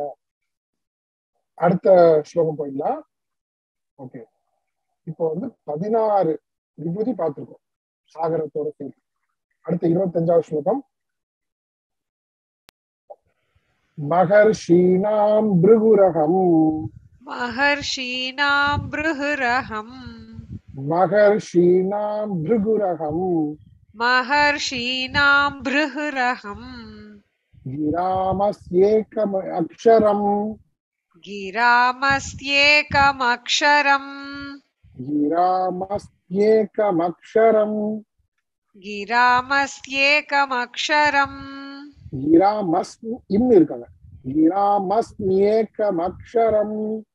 அடுத்த ஸ்லோகம் போயிடலாம் ஓகே இப்போ வந்து பதினாறு விபூதி பார்த்திருக்கோம் சாகரத்தோட சேர்த்து அடுத்த இருபத்தஞ்சாவது ஸ்லோகம் மகர்ஷீனாம் பிருகுரகம் महर्षीणां बृहरहम् மகர்ஷீனாம் பிருகுரகம் महर्षीणां बृहरहम् கிராமஸ்யேகம் அக்ஷரம் गिरामस्येकमक्षरम् கிராமஸ்யேகமக்ஷரம் गिरामस्येकमक्षरम् கிராமஸ் இன்னு இருக்காங்க கிராமஸ்யேகமக்ஷரம்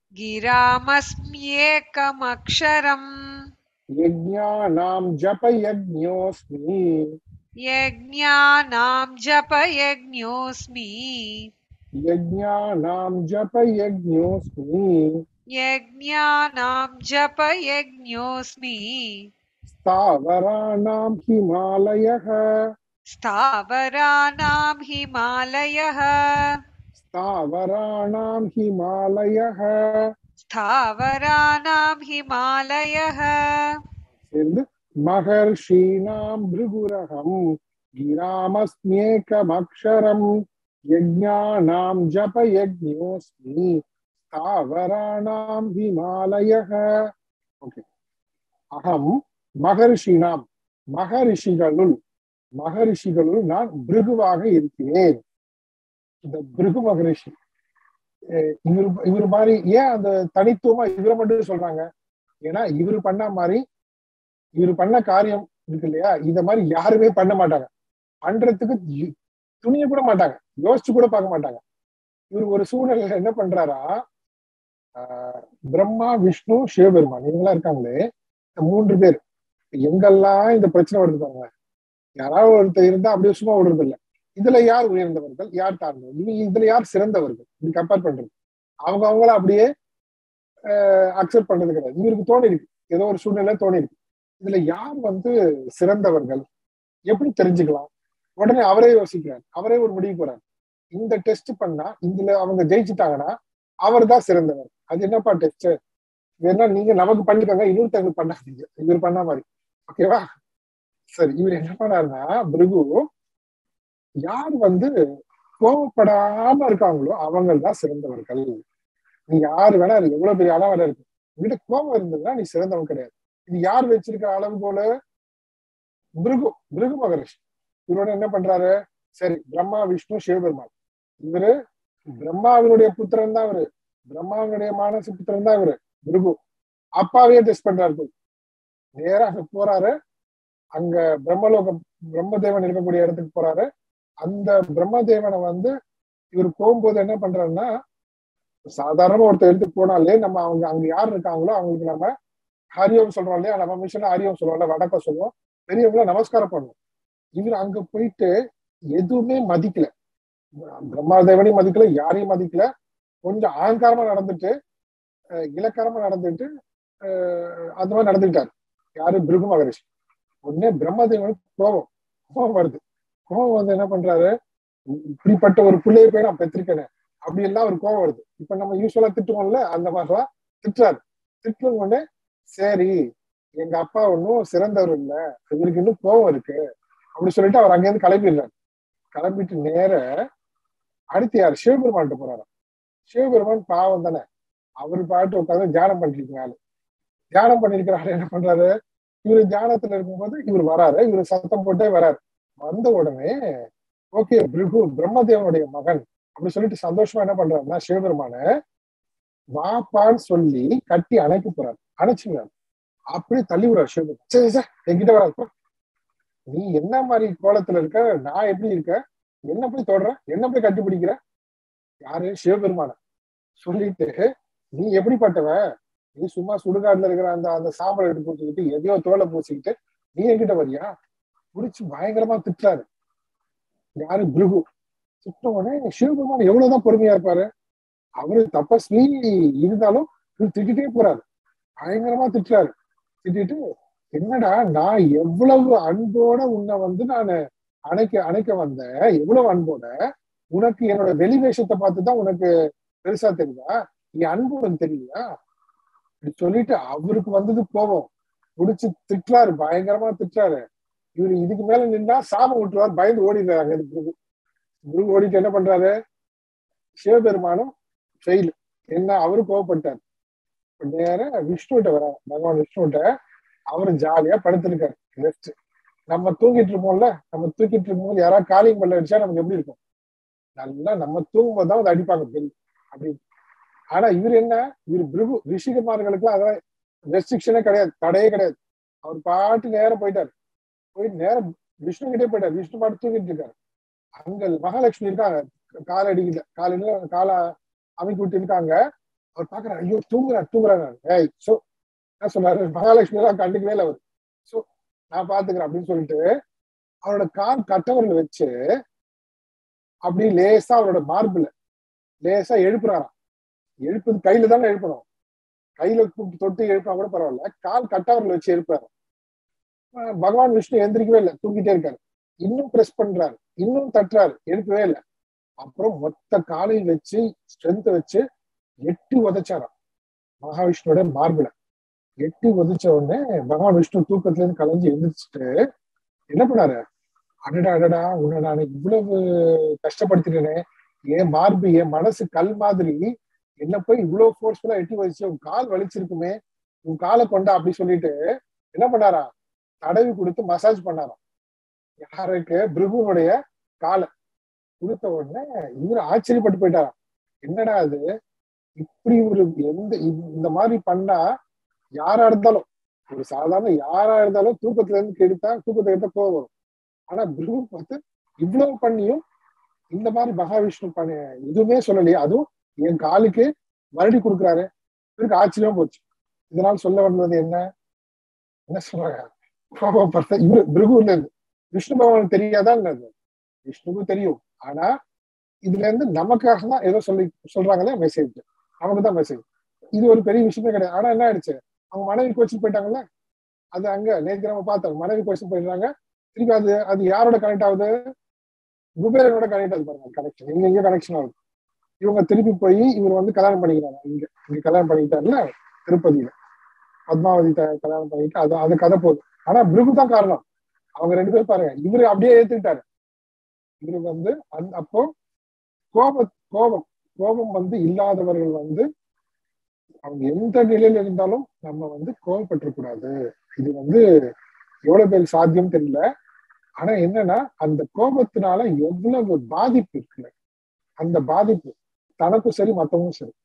गिरामस्म्येकमक्षरम् யஜ்ஞானாம் ஜப யஜ்ஞோஸ்மி यज्ञानां जपयज्ञोऽस्मि யஜ்ஞானாம் ஜப யஜ்ஞோஸ்மி यज्ञानां जपयज्ञोऽस्मि ஸ்தாவராணாம் ஹிமாலயः स्थावराणां हिमालयः ஸ்தாவராணாம் ஹிமாலயः स्थावराणां हिमालयः சேர்ந்து மகர்ஷீனாம் பிருகுரகம் கிராமஸ்மியேகமக்ஷரம் யஜ்ஞானாம் ஜப யஜ்ஞோஸ்மி ஸ்தாவராணாம் ஹிமாலயः ஓகே அகம் மகர்ஷினாம் மகரிஷிகளுள் மகரிஷிகளுள் நான் பிருகுவாக இருக்கிறேன் இந்த பிருகு மகரிஷி அஹ் இவர் இவர் மாதிரி ஏன் அந்த தனித்துவமா இவரை மட்டும் சொல்றாங்க ஏன்னா இவர் பண்ண மாதிரி இவர் பண்ண காரியம் இருக்கு இல்லையா இத மாதிரி யாருமே பண்ண மாட்டாங்க பண்றதுக்கு யு- துணிய கூட மாட்டாங்க யோசிச்சு கூட பார்க்க மாட்டாங்க இவர் ஒரு சூழ்நிலையில என்ன பண்றாரா ஆஹ் பிரம்மா விஷ்ணு சிவபெருமான் இவங்கெல்லாம் இருக்காங்களே இந்த மூன்று பேர் எங்கெல்லாம் இந்த பிரச்சனை வருது பாருங்க யாராவது ஒருத்தர் இருந்தா அப்படியே சும்மா விடுறது இல்ல இதுல யார் உயர்ந்தவர்கள் யார் தாழ்ந்தவர்கள் இவங்க இதுல யார் சிறந்தவர்கள் இப்படி கம்பேர் பண்றது அவங்க அவங்கள அப்படியே அக்செப்ட் பண்றது கிடையாது இவருக்கு தோணி இருக்கு ஏதோ ஒரு சூழ்நிலை தோணி இருக்கு இதுல யார் வந்து சிறந்தவர்கள் எப்படி தெரிஞ்சுக்கலாம் உடனே அவரே யோசிக்கிறார் அவரே ஒரு முடிவு போறார் இந்த டெஸ்ட் பண்ணா இதுல அவங்க ஜெயிச்சுட்டாங்கன்னா அவர் தான் சிறந்தவர் அது என்னப்பா டெஸ்ட் வேணா நீங்க நமக்கு பண்ணிக்கோங்க இன்னொருத்தவங்களுக்கு பண்ணாதீங்க இவர் பண்ண மாதிரி ஓகேவா சரி இவர் என்ன பண்ணாருன்னா பிருகு யார் வந்து கோவப்படாம இருக்காங்களோ அவங்க தான் சிறந்தவர்கள் நீ யாரு வேணா இருக்கு எவ்வளவு பெரிய அளவு இருக்கு உங்ககிட்ட கோபம் இருந்ததுன்னா நீ சிறந்தவன் கிடையாது இது யார் வச்சிருக்கிற அளவு போல பிருகு பிருகு மகரிஷி இவரோட என்ன பண்றாரு சரி பிரம்மா விஷ்ணு சிவபெருமான் இவரு பிரம்மாவினுடைய புத்திரன் தான் இவரு பிரம்மாவினுடைய மானச புத்திரன் தான் இவரு பிருகு அப்பாவே டெஸ்ட் பண்றாரு போய் நேரா அங்க போறாரு அங்க பிரம்மலோகம் பிரம்மதேவன் இருக்கக்கூடிய இடத்துக்கு போறாரு அந்த பிரம்மதேவனை வந்து இவர் போகும்போது என்ன பண்றாருன்னா சாதாரண ஒருத்தர் எடுத்து போனாலே நம்ம அவங்க அங்க யார் இருக்காங்களோ அவங்களுக்கு நம்ம ஹரியோம் சொல்றோம் இல்லையா நம்ம மிஷன் ஹரியோம் சொல்லுவோம்ல வணக்கம் சொல்லுவோம் பெரியவங்கள நமஸ்காரம் பண்ணுவோம் இவர் அங்க போயிட்டு எதுவுமே மதிக்கல பிரம்மாதேவனையும் மதிக்கல யாரையும் மதிக்கல கொஞ்சம் அகங்காரமா நடந்துட்டு இலக்காரமா நடந்துட்டு அந்த மாதிரி நடந்துக்கிட்டாரு யாரு பிருகு மகரிஷி உடனே பிரம்மதேவனுக்கு கோபம் கோபம் வருது கோபம் வந்து என்ன பண்றாரு இப்படிப்பட்ட ஒரு பிள்ளைய போய் நான் பெற்றிருக்கேன் அப்படி எல்லாம் ஒரு கோபம் வருது இப்ப நம்ம யூஸ்வலா திட்டுவோம்ல அந்த மாதிரிலாம் திட்டுறாரு திட்டும் உடனே சரி எங்க அப்பா ஒன்னும் சிறந்தவர் இல்ல இவருக்கு இன்னும் கோபம் இருக்கு அப்படி சொல்லிட்டு அவர் அங்கேருந்து கிளம்பிடுறாரு கிளம்பிட்டு நேர அடுத்து யார் சிவபெருமான்ட்டு போறாரு சிவபெருமான் பாவம் தானே அவர் பாட்டு உட்காந்து தியானம் பண்ணிருக்க ஆளு தியானம் பண்ணிருக்கிற ஆளு என்ன பண்றாரு இவரு தியானத்துல இருக்கும்போது இவர் வராரு இவர் சத்தம் போட்டே வராரு வந்த உடனே ஓகே பிருகு பிரம்மதேவனுடைய மகன் அப்படி சொல்லிட்டு சந்தோஷமா என்ன பண்றாருன்னா சிவபெருமான வாப்பான்னு சொல்லி கட்டி அணைக்க போறாரு அணைச்சுங்கிறாரு அப்படி தள்ளி விடுறாரு சிவபெருமான் சரி சார் என்கிட்ட வராது நீ என்ன மாதிரி கோலத்துல இருக்க நான் எப்படி இருக்க என்ன போய் தொடர என்ன போய் கட்டி பிடிக்கிற யாரு சிவபெருமான சொல்லிட்டு நீ எப்படிப்பட்டவ நீ சும்மா சுடுகாடுல இருக்கிற அந்த அந்த சாம்பல் எடுத்து பூச்சிக்கிட்டு எதையோ தோலை பூசிக்கிட்டு நீ என்கிட்ட வரியா புடிச்சு பயங்கரமா திட்டுறாரு யாரு பிருகு திட்ட உடனே சிவபெருமான் எவ்வளவுதான் பொறுமையா இருப்பாரு அவரு தப்பஸ்வி இருந்தாலும் திட்டிட்டே போறாரு பயங்கரமா திட்டுறாரு திட்டிட்டு என்னடா நான் எவ்வளவு அன்போட உன்னை வந்து நான் அணைக்க அணைக்க வந்தேன் எவ்வளவு அன்போட உனக்கு என்னோட வெளி வேஷத்தை பார்த்துதான் உனக்கு பெருசா தெரியுதா என் அன்பு உனக்கு தெரியலையா இப்படி சொல்லிட்டு அவருக்கு வந்தது கோபம் புடிச்சு திட்டுறாரு பயங்கரமா திட்டுறாரு இவரு இதுக்கு மேல நின்னா சாபம் விட்டுருவார் பயந்து ஓடிடுறாங்க குரு குரு ஓடிட்டு என்ன பண்றாரு சிவபெருமானும் ஃபெயில் என்ன அவரு கோவப்பட்டார் நேர விஷ்ணுகிட்ட வர பகவான் விஷ்ணுகிட்ட அவரு ஜாலியா படுத்திருக்காரு ரெஸ்ட் நம்ம தூங்கிட்டு இருப்போம்ல நம்ம தூக்கிட்டு இருக்கும்போது யாராவது காலிங் பல்ல அடிச்சா நமக்கு எப்படி இருக்கும் நல்லா நம்ம தூங்கும்போது தான் வந்து அடிப்பாங்க பெண் அப்படி ஆனா இவர் என்ன இவர் பிருகு ரிஷிகுமார்களுக்குலாம் அதான் ரெஸ்ட்ரிக்ஷனே கிடையாது தடையே கிடையாது அவர் பாட்டு நேரம் போயிட்டாரு போயிட்டு நேரம் விஷ்ணு கிட்டே போயிட்டாரு விஷ்ணு பாட்டு தூங்கிட்டு இருக்காரு அங்க மகாலட்சுமி இருக்காங்க கால அடிக்கல காலையில கால அமைக்கி விட்டு இருக்காங்க அவர் பாக்குறாரு ஐயோ தூங்குறாரு தூங்குறாரு ஏய் சோ என்ன சொன்னாரு மகாலட்சுமி எல்லாம் கண்டுக்கவே இல்லை அவர் சோ நான் பாத்துக்கிறேன் அப்படின்னு சொல்லிட்டு அவரோட கால் கட்டவரில் வச்சு அப்படி லேசா அவரோட மார்பிள் லேசா எழுப்புறாராம் எழுப்புது கையில தானே எழுப்பணும் கையில கூப்பிட்டு தொட்டு எழுப்பினா கூட பரவாயில்ல கால் கட்டவரில் வச்சு எழுப்புறாரு பகவான் விஷ்ணு எந்திரிக்கவே இல்லை தூங்கிட்டே இருக்காரு இன்னும் பிரஸ் பண்றாரு இன்னும் தட்டுறாரு எழுப்பவே இல்லை அப்புறம் மொத்த காலையில் வச்சு ஸ்ட்ரென்த் வச்சு எட்டி உதைச்சாராம் மகாவிஷ்ணுவோட மார்பிள எட்டி உதைச்ச உடனே பகவான் விஷ்ணு தூக்கத்துல இருந்து கலைஞ்சு எழுந்திரிச்சிட்டு என்ன பண்ணாரு அடடா அடடா உன்னை நான் இவ்வளவு கஷ்டப்படுத்திட்டேனே என் மார்பு என் மனசு கல் மாதிரி என்ன போய் இவ்வளவு ஃபோர்ஸ்ஃபுல்லா எட்டி வச்சு உன் கால் வலிச்சிருக்குமே உன் காலை கொண்டா அப்படி சொல்லிட்டு என்ன பண்ணாரா தடவி கொடுத்து மசாஜ் பண்ணாராம் யாருக்கு பிருகுனுடைய காலை கொடுத்த உடனே இவரு ஆச்சரியப்பட்டு போயிட்டாராம் என்னடா அது இப்படி ஒரு எந்த இந்த மாதிரி பண்ணா யாரா இருந்தாலும் ஒரு சாதாரண யாரா இருந்தாலும் தூக்கத்துல இருந்து கெடுத்தா தூக்கத்தை எடுத்தா கோவம் வரும் ஆனா பிருகு பார்த்து இவ்வளவு பண்ணியும் இந்த மாதிரி மகாவிஷ்ணு பண்ண எதுவுமே சொல்லலையே அதுவும் என் காலுக்கு மறுபடி கொடுக்குறாரு இவருக்கு ஆச்சரியம் போச்சு இதனால் சொல்ல வந்தது என்ன என்ன சொல்றாங்க கோபப்படுத்த இவரு பிருகுல இருந்து விஷ்ணு பகவானுக்கு தெரியாதான் விஷ்ணுக்கும் தெரியும் ஆனா இதுல இருந்து நமக்காக தான் ஏதோ சொல்லி சொல்றாங்களே மெசேஜ் நமக்கு தான் மெசேஜ் இது ஒரு பெரிய விஷயமே கிடையாது ஆனா என்ன ஆயிடுச்சு அவங்க மனைவி கோச்சிங் போயிட்டாங்கல்ல அது அங்க நேற்று நம்ம பார்த்தோம் மனைவி கோச்சிங் போயிடுறாங்க திருப்பி அது அது யாரோட கனெக்ட் ஆகுது குபேரனோட கனெக்ட் ஆகுது பாருங்க கனெக்ஷன் இங்க இங்க கனெக்ஷன் ஆகுது இவங்க திருப்பி போய் இவர் வந்து கல்யாணம் பண்ணிக்கிறாங்க இங்க இங்க கல்யாணம் பண்ணிக்கிட்டாருல திருப்பதியில பத்மாவதி த- கல்யாணம் பண்ணிட்டு அது அது கதை போகுது ஆனா பிருகு தான் காரணம் அவங்க ரெண்டு பேரும் பாருங்க இவரு அப்படியே ஏத்துக்கிட்டாரு இவரு வந்து அந்த அப்போ கோப கோபம் கோபம் வந்து இல்லாதவர்கள் வந்து அவங்க எந்த நிலையில இருந்தாலும் நம்ம வந்து கோபப்பட்டிருக்கூடாது இது வந்து எவ்வளவு பேர் சாத்தியம் தெரியல ஆனா என்னன்னா அந்த கோபத்தினால எவ்வளவு பாதிப்பு இருக்குல்ல அந்த பாதிப்பு தனக்கும் சரி மத்தவங்களும் சரி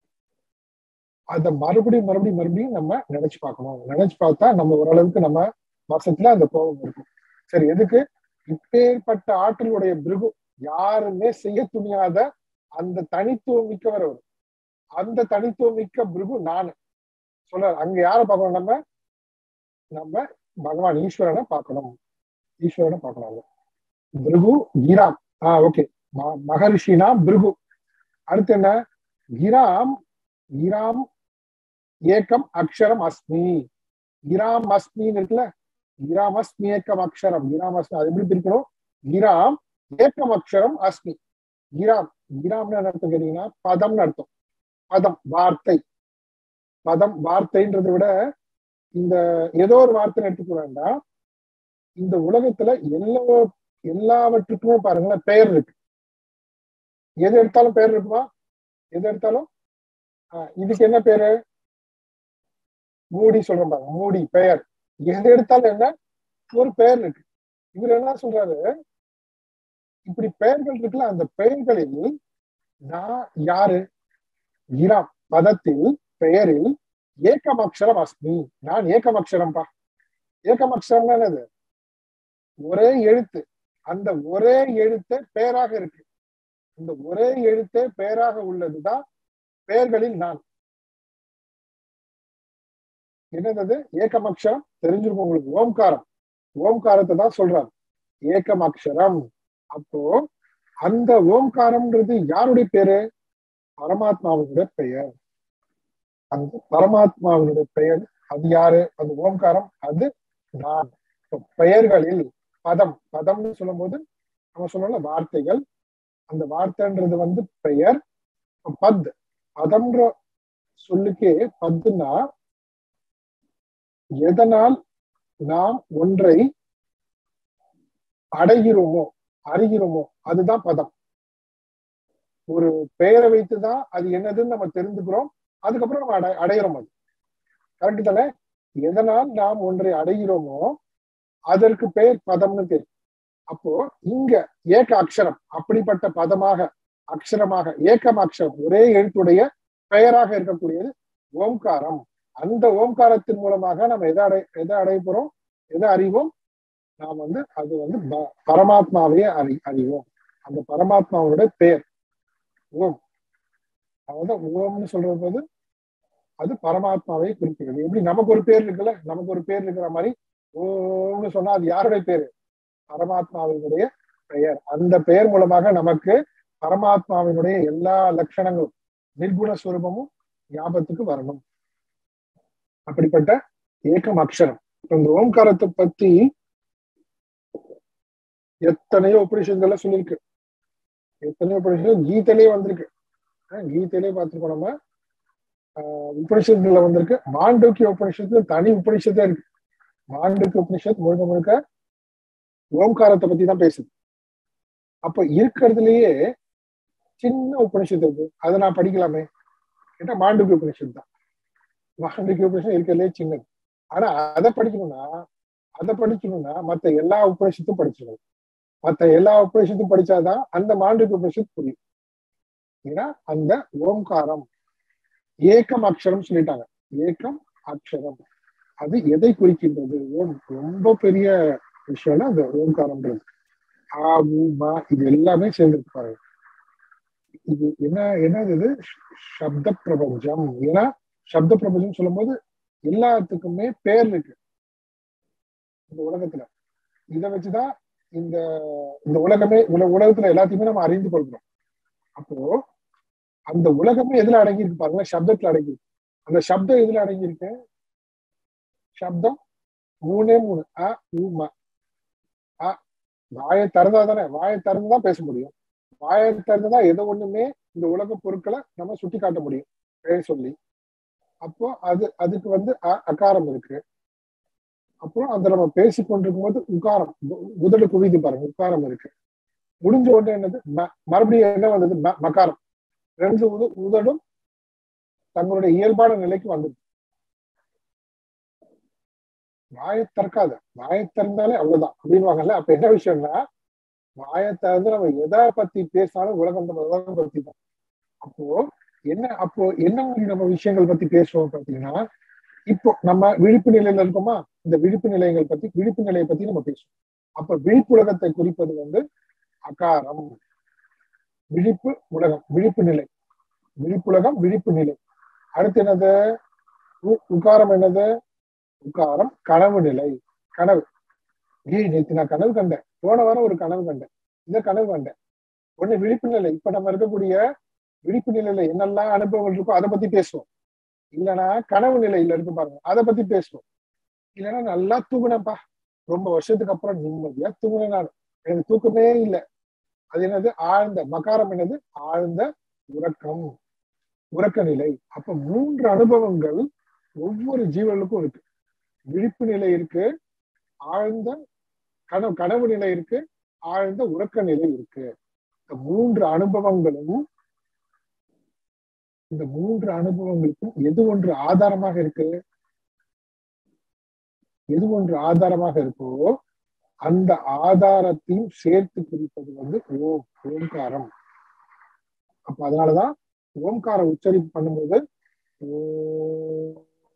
அத மறுபடியும் மறுபடியும் மறுபடியும் நம்ம நினைச்சு பார்க்கணும் நினைச்சு பார்த்தா நம்ம ஓரளவுக்கு நம்ம வசத்துல அந்த கோபம் இருக்கும் சரி எதுக்கு இப்பேற்பட்ட ஆற்றலுடைய பிருகு யாருமே செய்ய துணியாத அந்த தனித்துவம் மிக்கவர் அவர் அந்த தனித்துவம் மிக்க பிருகு நானு சொல்ற அங்க யாரை பார்க்கணும் நம்ம நம்ம பகவான் ஈஸ்வரனை பார்க்கணும் ஈஸ்வரனை பார்க்கணும் அங்க. பிருகு கிராம் ஆஹ் ஓகே மகரிஷினா பிருகு அடுத்து என்ன கிராம் கிராம் ஏக்கம் அக்ஷரம் அஸ்மி கிராம் அஸ்மின்னு இருக்குல்ல கிராம் அஸ்மி ஏக்கம் அக்ஷரம் கிராம் அஸ்மி அது எப்படி பிரிக்கணும் கிராம் ஏக்கம் அக்ஷரம் அஸ்மி கிராம் கிராம்னு என்ன அர்த்தம் கேட்டீங்கன்னா பதம்னு அர்த்தம் பதம் வார்த்தை பதம் வார்த்தைன்றதை விட இந்த ஏதோ ஒரு வார்த்தை எடுத்துக்க வேண்டாம் இந்த உலகத்துல எல்லா எல்லாவற்றுக்குமே பாருங்களேன் பெயர் இருக்கு எது எடுத்தாலும் பெயர் இருக்குமா எது எடுத்தாலும் ஆஹ் இதுக்கு என்ன பேரு மூடி சொல்றேன் பாருங்க மூடி பெயர் எது எடுத்தாலும் என்ன ஒரு பெயர் இருக்கு இவர் என்ன சொல்றாரு இப்படி பெயர்கள் இருக்குல்ல அந்த பெயர்களில் நான் யாரு இராம் பதத்தில் பெயரில் ஏக்கம் அக்ஷரம் அஸ்மி நான் ஏக்கம் அக்ஷரம்பா ஏக்கம் அக்ஷரம்னா என்னது ஒரே எழுத்து அந்த ஒரே எழுத்தே பெயராக இருக்கு இந்த ஒரே எழுத்தே பெயராக உள்ளதுதான் பெயர்களில் நான் என்னது ஏக்கம் அக்ஷரம் தெரிஞ்சிருக்கும் உங்களுக்கு ஓம்காரம் ஓம்காரத்தை தான் சொல்றாரு ஏக்கம் அக்ஷரம் அப்போ அந்த ஓம்காரம்ன்றது யாருடைய பேரு பரமாத்மாவினுடைய பெயர் அந்த பரமாத்மாவினுடைய பெயர் அது யாரு அந்த ஓம்காரம் அது நான் இப்ப பெயர்களில் பதம் பதம்னு சொல்லும்போது நம்ம சொல்லல வார்த்தைகள் அந்த வார்த்தைன்றது வந்து பெயர் இப்ப பத் பதம்ன்ற சொல்லுக்கே பத்துனா எதனால் நாம் ஒன்றை அடைகிறோமோ அறிகிறோமோ அதுதான் பதம் ஒரு பெயரை வைத்துதான் அது என்னதுன்னு நம்ம தெரிந்துக்கிறோம் அதுக்கப்புறம் நம்ம அடை அடையிறோம் அது கரெக்ட் தானே எதனால் நாம் ஒன்றை அடைகிறோமோ அதற்கு பெயர் பதம்னு பேர் அப்போ இங்க ஏக அக்ஷரம் அப்படிப்பட்ட பதமாக அக்ஷரமாக ஏக்கம் அக்ஷரம் ஒரே எழுத்துடைய பெயராக இருக்கக்கூடியது ஓம்காரம் அந்த ஓம்காரத்தின் மூலமாக நம்ம எதை அடை எதை அடைய போறோம் எதை அறிவோம் நாம் வந்து அது வந்து ப- பரமாத்மாவையே அறி அறிவோம் அந்த பரமாத்மாவோட பெயர் ஓம் அதான் ஓம்னு சொல்றது போது அது பரமாத்மாவை குறிக்கிறது எப்படி நமக்கு ஒரு பேர் இருக்குல்ல நமக்கு ஒரு பேர் இருக்கிற மாதிரி ஓம்னு சொன்னா அது யாருடைய பேரு பரமாத்மாவினுடைய பெயர் அந்த பெயர் மூலமாக நமக்கு பரமாத்மாவினுடைய எல்லா லட்சணங்களும் நிர்குண ஸ்வரூபமும் ஞாபகத்துக்கு வரணும் அப்படிப்பட்ட ஏக்கம் அக்ஷரம் இப்ப இந்த ஓம்காரத்தை பத்தி எத்தனையோ உபனிஷத்துல சொல்லியிருக்கு எத்தனையோ உபனிஷத்து கீதையிலே வந்திருக்கு அஹ் கீதையிலே பார்த்திருக்கோம் நம்ம ஆஹ் உபனிஷத்துல வந்திருக்கு மாண்டூக்கிய உபனிஷத்துல தனி உபனிஷத்தே இருக்கு மாண்டூக்கிய உபனிஷத் முழுக்க முழுக்க ஓம்காரத்தை பத்தி தான் பேசுது அப்ப இருக்கிறதுலயே சின்ன உபனிஷத்து இருக்கு அதை நான் படிக்கலாமே கேட்டா மாண்டூக்கிய உபனிஷத் தான் மாண்டூக்கிய உபனிஷத் இருக்கிறதுலே சின்னது ஆனா அதை படிக்கணும்னா அதை படிக்கணும்னா மத்த எல்லா உபனிஷத்தும் படிச்சிடணும் மத்த எல்லா உபனிஷத்தும் படிச்சாதான் அந்த மாண்டூக்கிய உபனிஷத் புரியும் ஏன்னா அந்த ஓம்காரம் ஏக்கம் அக்ஷரம் சொல்லிட்டாங்க ஏக்கம் அக்ஷரம் அது எதை குறிக்கின்றது ஓம் ரொம்ப பெரிய விஷயம்னா அந்த ஓம்காரம்ன்றது ஆ ஊ மா இது எல்லாமே சேர்ந்துருக்கு பாருங்க இது என்ன என்னது இது சப்த பிரபஞ்சம் ஏன்னா சப்த பிரபஞ்சம் சொல்லும்போது எல்லாத்துக்குமே பேர் இருக்கு இந்த உலகத்துல இதை வச்சுதான் இந்த இந்த உலகமே உல உலகத்துல எல்லாத்தையுமே நம்ம அறிந்து கொள்கிறோம் அப்போ அந்த உலகமே எதுல அடங்கியிருக்கு பாருங்க சப்தத்துல அடங்கியிருக்கு அந்த சப்தம் எதுல அடங்கியிருக்கு சப்தம் மூணே மூணு அ உ ம அ வாயை திறந்தா தானே வாயை திறந்துதான் பேச முடியும் வாயை திறந்துதான் எதை ஒண்ணுமே இந்த உலக பொருட்களை நம்ம சுட்டி காட்ட முடியும் பெயர் சொல்லி அப்போ அது அதுக்கு வந்து அ- அகாரம் இருக்கு அப்புறம் அந்த நம்ம பேசி கொண்டிருக்கும் போது உகாரம் உ- உதடு குவிது பாருங்க உக்காரம் இருக்கு முடிஞ்ச உடனே என்னது ம- மறுபடியும் என்ன வந்தது ம- மகாரம் ரெண்டு உத உதடும் தங்களுடைய இயல்பான நிலைக்கு வந்தது வாயை திறக்காத வாயை திறந்தாலே அவ்வளவுதான் அப்படின்வாங்கல்ல அப்ப என்ன விஷயம்னா வாயை திறந்து நம்ம எதை பத்தி பேசினாலும் உலகம் நம்ம உலகம் பத்தி தான் அப்போ என்ன அப்போ என்ன மாதிரி நம்ம விஷயங்கள் பத்தி பேசுவோம் பாத்தீங்கன்னா இப்போ நம்ம விழிப்பு நிலையில இருக்கோமா இந்த விழிப்பு நிலையங்கள் பத்தி விழிப்பு நிலையை பத்தி நம்ம பேசுவோம் அப்ப விழிப்புலகத்தை குறிப்பது வந்து அகாரம் விழிப்பு உலகம் விழிப்பு நிலை விழிப்புலகம் விழிப்பு நிலை அடுத்து என்னது உ- உகாரம் என்னது உகாரம் கனவு நிலை கனவு ஏய் நேத்து நான் கனவு கண்டேன் போன வாரம் ஒரு கனவு கண்டேன் இந்த கனவு கண்டேன் ஒண்ணு விழிப்பு நிலை இப்ப நம்ம இருக்கக்கூடிய விழிப்பு நிலையில என்னெல்லாம் அனுபவங்கள் இருக்கோ அதை பத்தி பேசுவோம் இல்லைன்னா கனவு நிலையில இருக்கு பாருங்க அதை பத்தி பேசுவோம் இல்லைன்னா நல்லா தூங்குனேன்ப்பா ரொம்ப வருஷத்துக்கு அப்புறம் நிம்மதியா தூங்குனேன் நான் எனக்கு தூக்கமே இல்லை அது என்னது ஆழ்ந்த மகாரம் என்னது ஆழ்ந்த உறக்கம் உறக்க நிலை அப்ப மூன்று அனுபவங்கள் ஒவ்வொரு ஜீவனுக்கும் இருக்கு விழிப்பு நிலை இருக்கு ஆழ்ந்த கனவு கனவு நிலை இருக்கு ஆழ்ந்த உறக்க நிலை இருக்கு இந்த மூன்று அனுபவங்களும் இந்த மூன்று அனுபவங்களுக்கும் எது ஒன்று ஆதாரமாக இருக்கு எது ஒன்று ஆதாரமாக இருக்கோ அந்த ஆதாரத்தையும் சேர்த்து குறிப்பது வந்து ஓம் ஓம்காரம் அப்ப அதனாலதான் ஓம்கார உச்சரிப்பு பண்ணும்போது ஓம்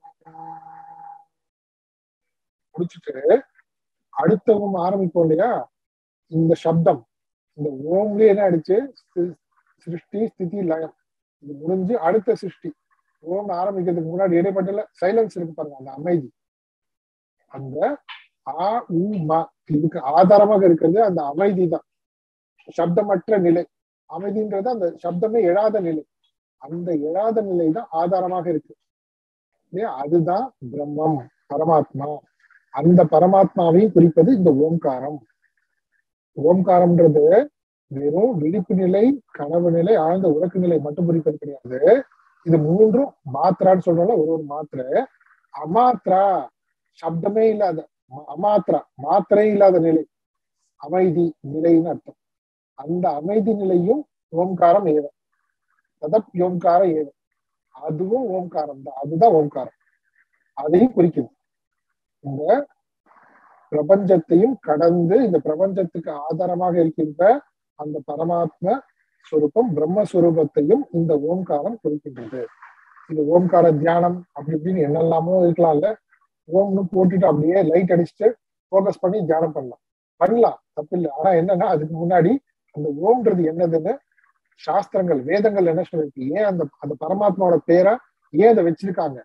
முடிச்சுட்டு அடுத்த ஓம் ஆரம்பிப்போம் இல்லையா இந்த சப்தம் இந்த ஓம்லயே என்ன ஆயிடுச்சு சி- சிருஷ்டி ஸ்திதி லயம் இது முடிஞ்சு அடுத்த சிருஷ்டி ஓம் ஆரம்பிக்கிறதுக்கு முன்னாடி இடைப்பட்டல சைலன்ஸ் இருக்கு பாருங்க அந்த அமைதி அந்த ஆ உ ம இதுக்கு ஆதாரமாக இருக்கிறது அந்த அமைதி தான் சப்தமற்ற நிலை அமைதின்றது அந்த சப்தமே எழாத நிலை அந்த எழாத நிலை தான் ஆதாரமாக இருக்கு இல்லையா அதுதான் பிரம்மம் பரமாத்மா அந்த பரமாத்மாவையும் குறிப்பது இந்த ஓம்காரம் ஓம்காரம்ன்றது வெறும் விழிப்பு நிலை கனவு நிலை ஆழ்ந்த உறக்க நிலை மட்டும் குறிப்பது கிடையாது இது மூன்றும் மாத்திரான்னு சொல்றோம்ல ஒரு ஒரு மாத்திரை அமாத்ரா சப்தமே இல்லாத ம- அமாத்ரா மாத்திரை இல்லாத நிலை அமைதி நிலைன்னு அர்த்தம் அந்த அமைதி நிலையும் ஓம்காரம் ஏவ ததப் ஓம்கார ஏவ அதுவும் ஓம்காரம் தான் அதுதான் ஓம்காரம் அதையும் குறிக்குது இந்த பிரபஞ்சத்தையும் கடந்து இந்த பிரபஞ்சத்துக்கு ஆதாரமாக இருக்கின்ற அந்த பரமாத்ம ஸ்வரூபம் பிரம்மஸ்வரூபத்தையும் இந்த ஓம்காரம் குறிக்கின்றது இது ஓம்கார தியானம் அப்படி இப்படின்னு என்னெல்லாமோ இருக்கலாம்ல ஓம்னு போட்டுட்டு அப்படியே லைட் அடிச்சுட்டு ஃபோக்கஸ் பண்ணி தியானம் பண்ணலாம் பண்ணலாம் தப்பில்லை ஆனா என்னன்னா அதுக்கு முன்னாடி அந்த ஓம்ன்றது என்னதுன்னு சாஸ்திரங்கள் வேதங்கள் என்ன சொல்லிருக்கு ஏன் அந்த அந்த பரமாத்மாவோட பேரை ஏன் அதை வச்சிருக்காங்க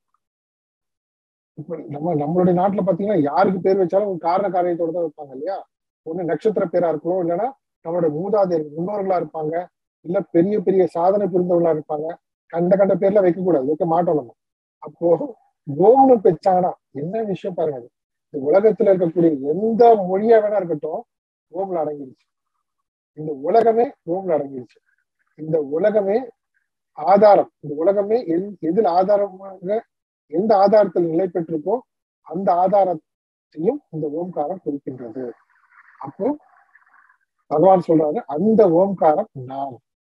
இப்ப நம்ம நம்மளுடைய நாட்டுல பாத்தீங்கன்னா யாருக்கு பேர் வச்சாலும் ஒரு காரண காரியத்தோட தான் வைப்பாங்க இல்லையா ஒண்ணு நட்சத்திர பேரா இருக்கணும் இல்லைன்னா நம்மளோட மூதாதையர் முன்னோர்களா இருப்பாங்க இல்ல பெரிய பெரிய சாதனை புரிந்தவங்களா இருப்பாங்க கண்ட கண்ட பேர்ல வைக்க கூடாது வைக்க மாட்டோம் நம்ம அப்போ ஓம்னு வச்சாங்கன்னா என்ன விஷயம் பாருங்க அது. இந்த உலகத்துல இருக்கக்கூடிய எந்த மொழியா வேணா இருக்கட்டும் ஓம்ல அடங்கிடுச்சு இந்த உலகமே ஓம்ல அடங்கிடுச்சு இந்த உலகமே ஆதாரம் இந்த உலகமே எல்- எதில் ஆதாரமாக எந்த ஆதாரத்தில் நிலை பெற்றிருக்கோ அந்த ஆதாரத்தையும் இந்த ஓம்காரம் குறிக்கின்றது அப்போ பகவான் சொல்றாரு அந்த ஓம்காரம் நான்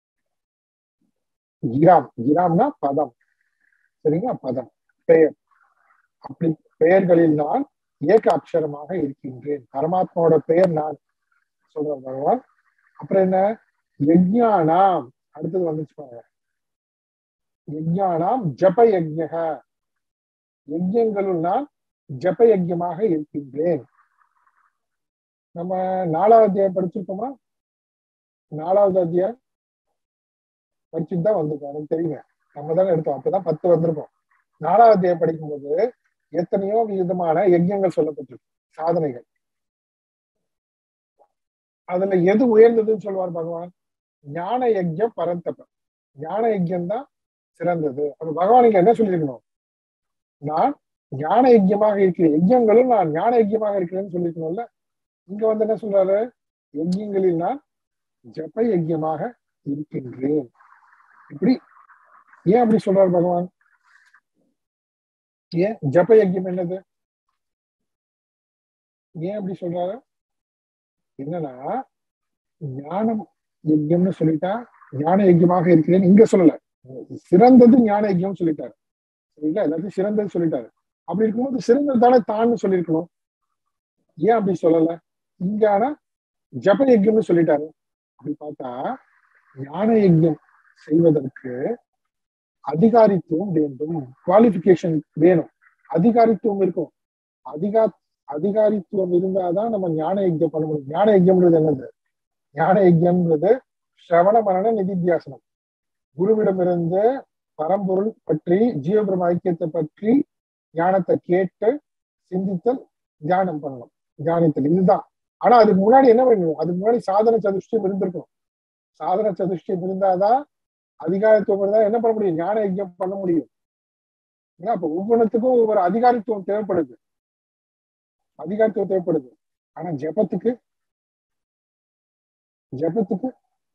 கிராம் கிராம்னா பதம் சரிங்களா பதம் பெயர் அப்படி பெயர்களில் நான் ஏக அக்ஷரமாக இருக்கின்றேன் பரமாத்மாவோட பெயர் நான் சொல்ற பகவான் அப்புறம் என்ன யஜ்ஞானாம் அடுத்தது வந்துச்சு பாருங்க யஜ்ஞானாம் ஜப யஜ்ஞக யஜ்யங்களுள் நான் ஜப யஜ்யமாக இருக்கின்றேன் நம்ம நாலாவது அத்தியாயம் படிச்சிருக்கோமா நாலாவது அத்தியாயம் படிச்சுட்டு தான் வந்திருக்கோம் எனக்கு தெரியுங்க நம்ம தானே எடுத்தோம் அப்பதான் பத்து வந்திருக்கோம் நாலாவது அத்தியாயம் படிக்கும்போது எத்தனையோ விதமான யஜ்யங்கள் சொல்லப்பட்டிருக்கு சாதனைகள் அதுல எது உயர்ந்ததுன்னு சொல்லுவார் பகவான் ஞான யஜ்யம் பரந்தப்ப ஞான யஜ்யம் தான் சிறந்தது அப்ப பகவான் இங்க என்ன சொல்லியிருக்கணும் நான் ஞான யஜ்யமாக இருக்கிறேன் யஜ்யங்களும் நான் ஞான யஜ்யமாக இருக்கிறேன்னு சொல்லியிருக்கணும்ல இங்க வந்து என்ன சொல்றாரு யஜ்யங்களில் நான் ஜப யஜ்யமாக இருக்கின்றேன் இப்படி ஏன் அப்படி சொல்றாரு பகவான் ஏன் ஜப யஜ்யம் என்னது ஏன் அப்படி சொல்றாரு என்னன்னா ஞானம் யஜ்யம்னு சொல்லிட்டா ஞான யஜ்யமாக இருக்கிறேன் இங்க சொல்லல சிறந்தது ஞான யஜ்யம் சொல்லிட்டாரு சரிங்களா எல்லாத்தையும் சிறந்தது சொல்லிட்டாரு அப்படி இருக்கும்போது சிறந்தது தானே தான்னு சொல்லியிருக்கணும் ஏன் அப்படி சொல்லல இங்க ஆனா ஜப யஜ்யம்னு சொல்லிட்டாரு அப்படி பார்த்தா ஞான யஜ்யம் செய்வதற்கு அதிகாரித்துவம் வேண்டும் குவாலிபிகேஷன் வேணும் அதிகாரித்துவம் இருக்கும் அதிகா அதிகாரித்துவம் இருந்தாதான் நம்ம ஞான யஜ்யம் பண்ண முடியும் ஞான யஜ்யம்ன்றது என்னது ஞான யஜ்யம்ன்றது சிரவண மரண நிதித்தியாசனம் குருவிடமிருந்து பரம்பொருள் பற்றி ஜீவபிரம ஐக்கியத்தை பற்றி ஞானத்தை கேட்டு சிந்தித்தல் தியானம் பண்ணணும் தியானித்தல் இதுதான் ஆனா அதுக்கு முன்னாடி என்ன பண்ணணும் அதுக்கு முன்னாடி சாதன சதுஷ்டியம் இருந்திருக்கும் சாதன சதுஷ்டியம் இருந்தாதான் அதிகாரத்துவம் இருந்தா என்ன பண்ண முடியும் ஞான யஜ்யம் பண்ண முடியும் ஏன்னா அப்ப ஒவ்வொன்றுத்துக்கும் ஒவ்வொரு அதிகாரித்துவம் தேவைப்படுது அதிகாரத்துவம் தேவைப்படுது ஆனா ஜபத்துக்கு ஜபத்துக்கு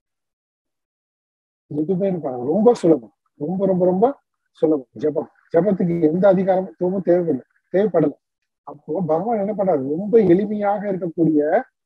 எதுவுமே இருப்பாங்க ரொம்ப சுலபம் ரொம்ப ரொம்ப ரொம்ப சுலபம் ஜபம் ஜபத்துக்கு எந்த அதிகாரத்துவமும் தேவைப்படல தேவைப்படல அப்போ பகவான் என்ன பண்றாரு ரொம்ப எளிமையாக இருக்கக்கூடிய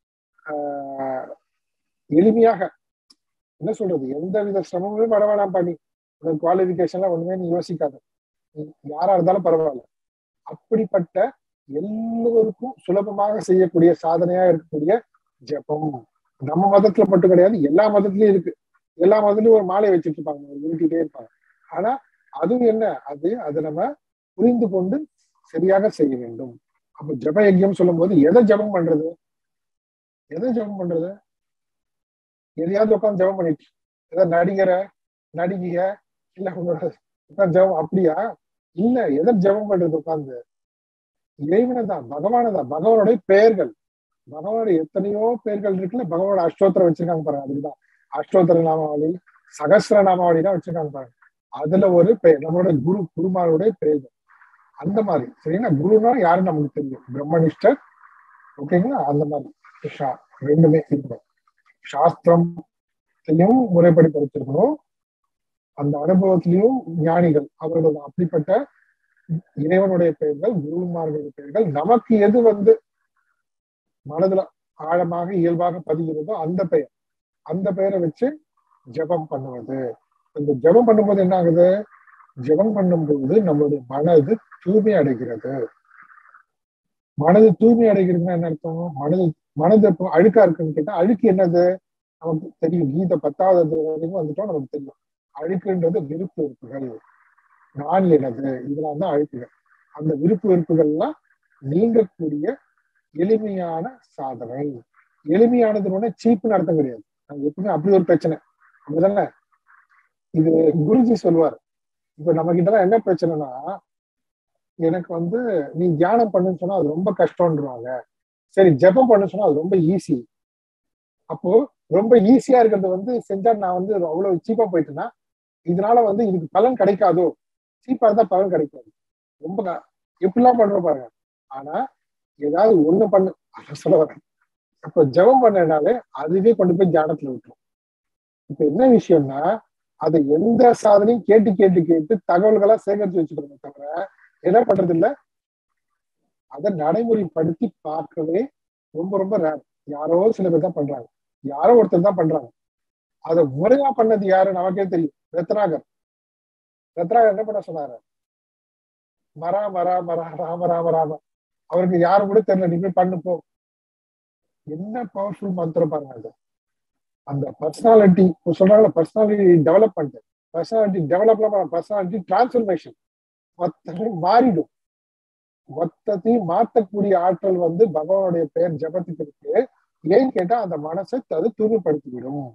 ஆஹ் எளிமையாக என்ன சொல்றது எந்த வித சிரமமுமே பட வேணாம் பண்ணி உனக்கு குவாலிபிகேஷன்லாம் ஒண்ணுமே நீ யோசிக்காத நீ யாரா இருந்தாலும் பரவாயில்ல அப்படிப்பட்ட எல்லோருக்கும் சுலபமாக செய்யக்கூடிய சாதனையா இருக்கக்கூடிய ஜபம் நம்ம மதத்துல மட்டும் கிடையாது எல்லா மதத்திலயும் இருக்கு எல்லா மதத்துலயும் ஒரு மாலை வச்சுட்டு இருப்பாங்க உருட்டிட்டே இருப்பாங்க ஆனா அதுவும் என்ன அது அதை நம்ம புரிந்து கொண்டு சரியாக செய்ய வேண்டும் அப்ப ஜப யஜ்யம் சொல்லும் போது எதை ஜபம் பண்றது எதை ஜபம் பண்றது எதையாவது உட்காந்து ஜபம் பண்ணிட்டு ஏதாவது நடிகரை நடிகைய இல்ல உங்களோட உட்காந்து ஜபம் அப்படியா இல்ல எதை ஜபம் பண்றது உட்காந்து இறைவனை தான் பகவானை தான் பகவானுடைய பெயர்கள் பகவானுடைய எத்தனையோ பெயர்கள் இருக்குல்ல பகவானோட அஷ்டோத்திரம் வச்சிருக்காங்க பாருங்க அதுக்குதான் அஷ்டோத்திர நாமாவளி சகசிர நாமாவளி தான் வச்சிருக்காங்க பாருங்க அதுல ஒரு பெயர் நம்மளோட குரு குருமாருடைய பெயர்கள் அந்த மாதிரி சரிங்களா குருனா யாருன்னு நமக்கு தெரியும் பிரம்மனிஷ்டர் ஓகேங்களா அந்த மாதிரி ஷா- ரெண்டுமே இருக்கணும் சாஸ்திரத்தையும் முறைப்படி படிச்சிருக்கணும் அந்த அனுபவத்திலையும் ஞானிகள் அவர்கள் அப்படிப்பட்ட இறைவனுடைய பெயர்கள் குருமார்களுடைய பெயர்கள் நமக்கு எது வந்து மனதுல ஆழமாக இயல்பாக பதிகிறதோ அந்த பெயர் அந்த பெயரை வச்சு ஜெபம் பண்ணுவது இந்த ஜெபம் பண்ணும்போது என்ன ஆகுது ஜெபம் பண்ணும்போது நம்மளுடைய மனது தூய்மை அடைகிறது மனது தூய்மை அடைகிறதுன்னா என்ன அர்த்தம் மனது மனது இப்போ அழுக்கா இருக்குன்னு கேட்டா அழுக்கு என்னது நமக்கு தெரியும் கீதை பத்தாவது வரைக்கும் வந்துட்டோம் நமக்கு தெரியும் அழுக்குன்றது விருப்பு வெறுப்புகள் நான் எனது இதெல்லாம் தான் அழுக்குகள் அந்த விருப்பு வெறுப்புகள்லாம் நீங்கக்கூடிய எளிமையான சாதனை எளிமையானதுன்னு சீப்புன்னு அர்த்தம் கிடையாது அது எப்பவுமே அப்படி ஒரு பிரச்சனை அப்படிதானே இது குருஜி சொல்லுவார் இப்ப நம்ம கிட்ட என்ன பிரச்சனைனா எனக்கு வந்து நீ தியானம் பண்ணுன்னு சொன்னா அது ரொம்ப கஷ்டம்ன்றாங்க சரி ஜெபம் பண்ண சொன்னா அது ரொம்ப ஈஸி அப்போ ரொம்ப ஈஸியா இருக்கிறது வந்து செஞ்சா நான் வந்து அவ்வளவு சீப்பா போயிட்டேன்னா இதனால வந்து இதுக்கு பலன் கிடைக்காதோ சீப்பா இருந்தா பலன் கிடைக்காது ரொம்ப க- எப்படிலாம் பண்றோம் பாருங்க ஆனா ஏதாவது ஒண்ணு பண்ணு அத சொல்ல வரேன் அப்ப ஜெபம் பண்ணனாலே அதுவே கொண்டு போய் தியானத்துல விட்டுரும் இப்ப என்ன விஷயம்னா அதை எந்த சாதனையும் கேட்டு கேட்டு கேட்டு தகவல்களா சேகரிச்சு வச்சுக்கிறோமே தவிர என்ன பண்றது இல்ல அதை நடைமுறைப்படுத்தி பார்க்கவே ரொம்ப ரொம்ப ரேர் யாரோ சில பேர் தான் பண்றாங்க யாரோ ஒருத்தர் தான் பண்றாங்க அதை முறையா பண்ணது யாரு நமக்கே தெரியும் ரத்னாகர் ரத்னாகர் என்ன பண்ண சொன்னாரு மரா மரா மரா ராம ராம ராம அவருக்கு யாரும் கூட தெரியல நீ போய் பண்ணு போ என்ன பவர்ஃபுல் மந்திரம் பாருங்க அது அந்த பர்சனாலிட்டி சொல்றாங்கல்ல பர்சனாலிட்டி டெவலப்மெண்ட் பர்சனாலிட்டி டெவலப்லாம் பண்ண பர்சனாலிட்டி டிரான்ஸ்ஃபர்மேஷன் மொத்தமே மாறிடும் மொத்தத்தையும் மாத்தக்கூடிய ஆற்றல் வந்து பகவானுடைய பெயர் ஜபத்துக்கு இருக்கு ஏன்னு கேட்டா அந்த மனசை அது தூய்மைப்படுத்திவிடும்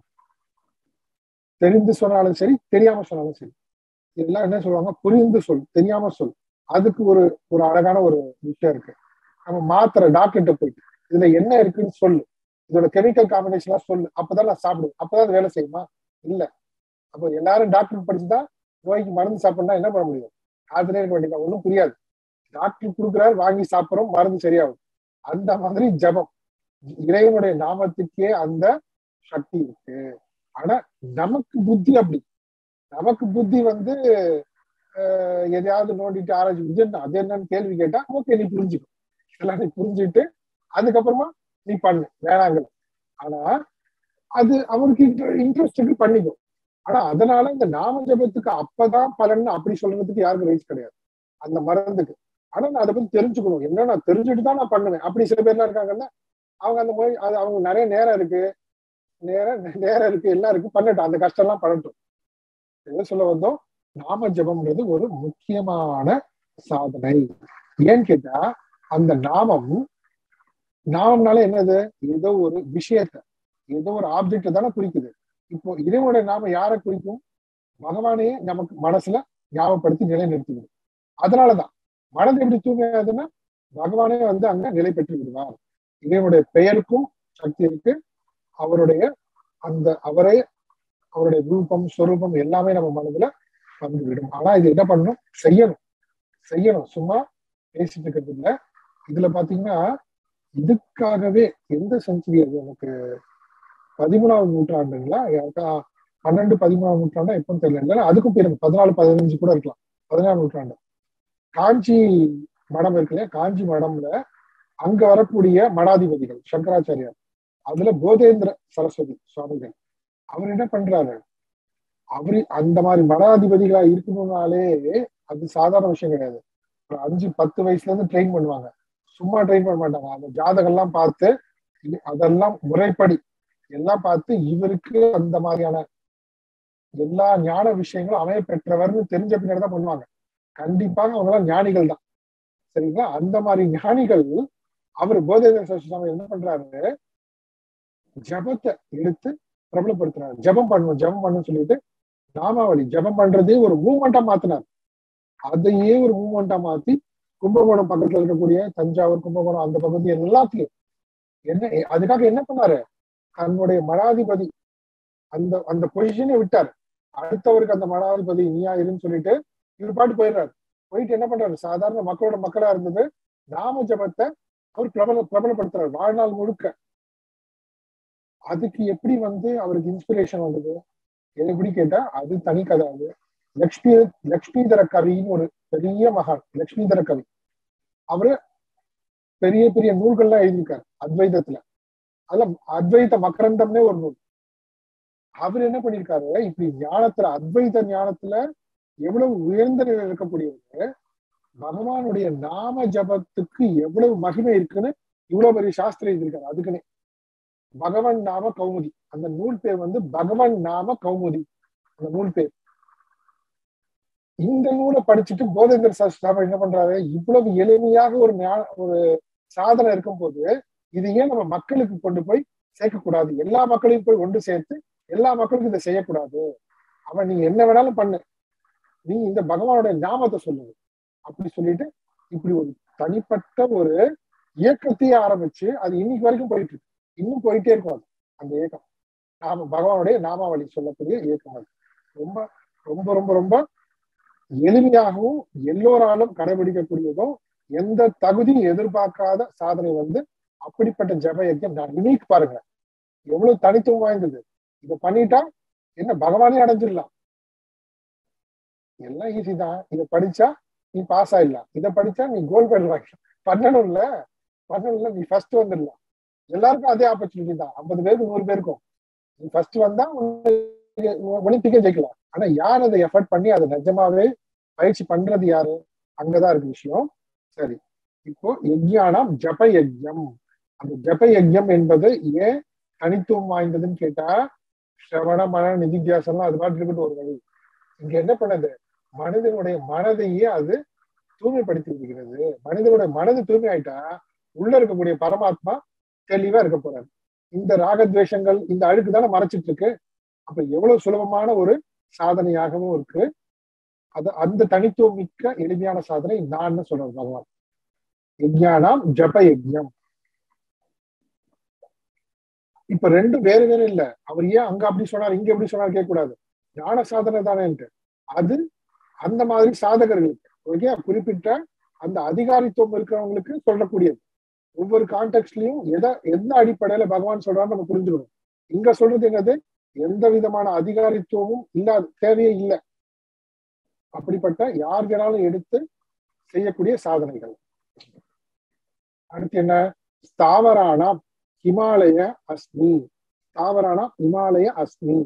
தெரிந்து சொன்னாலும் சரி தெரியாம சொன்னாலும் சரி இதெல்லாம் என்ன சொல்லுவாங்க புரிந்து சொல் தெரியாம சொல் அதுக்கு ஒரு ஒரு அழகான ஒரு விஷயம் இருக்கு நம்ம மாத்திரை டாக்டர்கிட்ட போயிட்டு இதுல என்ன இருக்குன்னு சொல்லு இதோட கெமிக்கல் காம்பினேஷன்லாம் சொல்லு அப்பதான் நான் சாப்பிடுவேன் அப்பதான் அது வேலை செய்யுமா இல்ல அப்போ எல்லாரும் டாக்டர் படிச்சுதான் நோய்க்கு மருந்து சாப்பிடணும்னா என்ன பண்ண முடியும் அதுல இருக்க வேண்டியது ஒன்றும் புரியாது டாக்டர் கொடுக்குறாரு வாங்கி சாப்பிடுறோம் மருந்து சரியாகும் அந்த மாதிரி ஜபம் இறைவனுடைய நாமத்துக்கே அந்த சக்தி இருக்கு ஆனா நமக்கு புத்தி அப்படி நமக்கு புத்தி வந்து அஹ், எதையாவது நோண்டிட்டு ஆராய்ச்சி இது என்ன அது என்னன்னு கேள்வி கேட்டா ஓகே நீ புரிஞ்சுக்கும் இதெல்லாம் நீ புரிஞ்சுட்டு அதுக்கப்புறமா நீ பண்ணு வேணாங்கல ஆனா அது அவனுக்கு இன்ட்ரெஸ்டுக்கு பண்ணிக்கும் ஆனா அதனால இந்த நாம ஜபத்துக்கு அப்பதான் பலன் அப்படி சொல்றதுக்கு யாருக்கும் ரைட்ஸ் கிடையாது அந்த மருந்துக்கு ஆனா நான் அதை பத்தி தெரிஞ்சுக்கணும் என்ன நான் தெரிஞ்சுட்டு தான் நான் பண்ணுவேன் அப்படி சில பேர்லாம் இருக்காங்கல்ல அவங்க அந்த மாதிரி அது அவங்க நிறைய நேரம் இருக்கு நேரம் நேரம் இருக்கு எல்லாம் இருக்கு பண்ணட்டும் அந்த கஷ்டம் எல்லாம் பண்ணட்டும் என்ன சொல்ல வந்தோம் நாம ஜபம்ன்றது ஒரு முக்கியமான சாதனை ஏன்னு கேட்டா அந்த நாமம் நாமம்னால என்னது ஏதோ ஒரு விஷயத்த ஏதோ ஒரு ஆப்ஜெக்ட் தானே குறிக்குது இப்போ இறைவனுடைய நாம யாரை குறிக்கும் பகவானையே நமக்கு மனசுல ஞாபகப்படுத்தி நிலைநிறுத்திவிடும் அதனாலதான் மனது எப்படி தூங்காதுன்னா பகவானே வந்து அங்க நிலை பெற்று விடுவார் இறைவனுடைய பெயருக்கும் சக்தி இருக்கு அவருடைய அந்த அவரே அவருடைய ரூபம் ஸ்வரூபம் எல்லாமே நம்ம மனதுல வந்து விடும் ஆனா இது என்ன பண்ணணும் செய்யணும் செய்யணும் சும்மா பேசிட்டு இருக்கிறது இல்ல இதுல பாத்தீங்கன்னா இதுக்காகவே எந்த செஞ்சுரி அது எனக்கு பதிமூணாவது நூற்றாண்டுங்களா யாருக்கா பன்னெண்டு பதிமூணாவது நூற்றாண்டா எப்பன்னு தெரியல இல்லைன்னா அதுக்கும் பிறகு பதினாலு பதினஞ்சு கூட இருக்கலாம் பதினாறு நூற்றாண்டு காஞ்சி மடம் இருக்கு இல்லையா காஞ்சி மடம்ல அங்க வரக்கூடிய மடாதிபதிகள் சங்கராச்சாரியார் அதுல போதேந்திர சரஸ்வதி சுவாமிகள் அவர் என்ன பண்றாரு அவரு அந்த மாதிரி மடாதிபதிகளா இருக்கணும்னாலே அது சாதாரண விஷயம் கிடையாது ஒரு அஞ்சு பத்து வயசுல இருந்து ட்ரெயின் பண்ணுவாங்க சும்மா ட்ரெயின் பண்ண மாட்டாங்க அந்த ஜாதகம் எல்லாம் பார்த்து இ- அதெல்லாம் முறைப்படி எல்லாம் பார்த்து இவருக்கு அந்த மாதிரியான எல்லா ஞான விஷயங்களும் அமைய பெற்றவர்னு தெரிஞ்ச பின்னாடி தான் பண்ணுவாங்க கண்டிப்பாக அவங்க எல்லாம் ஞானிகள் தான் சரிங்களா அந்த மாதிரி ஞானிகள் அவர் போதேந்திர சரஸ்வதி சுவாமி என்ன பண்றாரு ஜபத்தை எடுத்து பிரபலப்படுத்துறாரு ஜபம் பண்ணணும் ஜபம் பண்ணணும்னு சொல்லிட்டு நாமாவளி ஜபம் பண்றதே ஒரு மூமெண்டா மாத்தினார் அதையே ஒரு மூமெண்டா மாத்தி கும்பகோணம் பக்கத்துல இருக்கக்கூடிய தஞ்சாவூர் கும்பகோணம் அந்த பகுதி எல்லாத்தையும் என்ன அதுக்காக என்ன பண்ணாரு தன்னுடைய மடாதிபதி அந்த அந்த பொசிஷனை விட்டார் அடுத்தவருக்கு அந்த மடாதிபதி நீயா இருன்னு சொல்லிட்டு இவர் பாட்டு போயிடுறாரு போயிட்டு என்ன பண்றாரு சாதாரண மக்களோட மக்களா இருந்தது நாம ஜபத்தை அவர் பிரபல பிரபலப்படுத்துறாரு வாழ்நாள் முழுக்க அதுக்கு எப்படி வந்து அவருக்கு இன்ஸ்பிரேஷன் வந்தது எப்படி கேட்டா அது தனி கதை அது லக்ஷ்மி லக்ஷ்மிதர கவின்னு ஒரு பெரிய மகான் லக்ஷ்மிதர கவி அவரு பெரிய பெரிய நூல்கள்லாம் எழுதியிருக்காரு அத்வைதத்துல அதுல அத்வைத மகரந்தம்னே ஒரு நூல் அவர் என்ன பண்ணிருக்காரு இப்படி ஞானத்துல அத்வைத ஞானத்துல எவ்வளவு உயர்ந்த நிலையில் இருக்கக்கூடியவர் பகவானுடைய நாம ஜபத்துக்கு எவ்வளவு மகிமை இருக்குன்னு இவ்வளவு பெரிய சாஸ்திரம் எழுதியிருக்காரு அதுக்குன்னே பகவன் நாம கௌமுதி அந்த நூல் பேர் வந்து பகவன் நாம கௌமுதி அந்த நூல் பேர் இந்த நூலை படிச்சுட்டு போதேந்திர சாஸ்திரம் என்ன பண்றாரு இவ்வளவு எளிமையாக ஒரு ஞா- ஒரு சாதனை இருக்கும் போது இது ஏன் நம்ம மக்களுக்கு கொண்டு போய் சேர்க்கக்கூடாது எல்லா மக்களையும் போய் ஒன்று சேர்த்து எல்லா மக்களுக்கும் இதை செய்யக்கூடாது அவன் நீ என்ன வேணாலும் பண்ணு நீ இந்த பகவானுடைய நாமத்தை சொல்லுங்க அப்படி சொல்லிட்டு இப்படி ஒரு தனிப்பட்ட ஒரு இயக்கத்தையே ஆரம்பிச்சு அது இன்னைக்கு வரைக்கும் போயிட்டு இருக்கு இன்னும் போயிட்டே இருக்கும் அது அந்த இயக்கம் நாம பகவானுடைய நாமாவளி சொல்லக்கூடிய இயக்கம் அது ரொம்ப ரொம்ப ரொம்ப ரொம்ப எளிமையாகவும் எல்லோராலும் கடைபிடிக்கக்கூடியதும் எந்த தகுதியும் எதிர்பார்க்காத சாதனை வந்து அப்படிப்பட்ட ஜப யஜ்யம் நான் இன்னைக்கு பாருங்க எவ்வளவு தனித்துவம் வாய்ந்தது இதை பண்ணிட்டா என்ன பகவானே அடைஞ்சிடலாம் எல்லாம் ஈஸி தான் இதை படிச்சா நீ பாஸ் ஆயிடலாம் இதை படிச்சா நீ கோல்டு மெடல் வாங்கிக்கலாம் பண்ணணும்ல பண்ணணும்ல நீ ஃபர்ஸ்ட் வந்துடலாம் எல்லாருக்கும் அதே ஆப்பர்ச்சுனிட்டி தான் ஐம்பது பேருக்கு நூறு பேருக்கும் நீ ஃபர்ஸ்ட் வந்தா ஒலிம்பிக்கே ஜெயிக்கலாம் ஆனா யார் அதை எஃபர்ட் பண்ணி அதை நிஜமாவே பயிற்சி பண்றது யாரு அங்கதான் இருக்கு விஷயம் சரி இப்போ யஜ்யானம் ஜப யஜ்யம் அந்த ஜப யஜ்யம் என்பது ஏன் தனித்துவம் வாய்ந்ததுன்னு கேட்டா சிரவண மன நிதித்தியாசம்லாம் அது மாதிரி இருக்கட்டும் ஒரு வழி இங்க என்ன பண்ணுது மனிதனுடைய மனதையே அது தூய்மைப்படுத்தி விடுகிறது மனிதனுடைய மனது தூய்மை ஆயிட்டா உள்ள இருக்கக்கூடிய பரமாத்மா தெளிவா இருக்க போறாரு இந்த ராகத்வேஷங்கள் இந்த அழுக்கு தானே மறைச்சிட்டு இருக்கு அப்ப எவ்வளவு சுலபமான ஒரு சாதனையாகவும் இருக்கு அது அந்த தனித்துவம் மிக்க எளிமையான சாதனை நான் சொல்றேன் பகவான் யஜ்ஞானம் ஜப யஜ்ஞம் இப்ப ரெண்டும் வேறு வேறு இல்ல அவர் ஏன் அங்க அப்படி சொன்னார் இங்க எப்படி சொன்னார் கேட்க கூடாது ஞான சாதனை தானேன்ட்டு அது அந்த மாதிரி சாதகர்களுக்கு ஓகே குறிப்பிட்ட அந்த அதிகாரித்துவம் இருக்கிறவங்களுக்கு சொல்லக்கூடியது ஒவ்வொரு கான்டெக்ட்லயும் எதை எந்த அடிப்படையில பகவான் சொல்றாரு நம்ம புரிஞ்சுக்கணும் இங்க சொல்றது என்னது எந்த விதமான அதிகாரித்துவமும் இல்லாத தேவையே இல்லை அப்படிப்பட்ட யார் வேணாலும் எடுத்து செய்யக்கூடிய சாதனைகள் அடுத்து என்ன ஸ்தாவராணாம் ஹிமாலய அஸ்மி ஸ்தாவராணாம் இமாலய அஸ்மி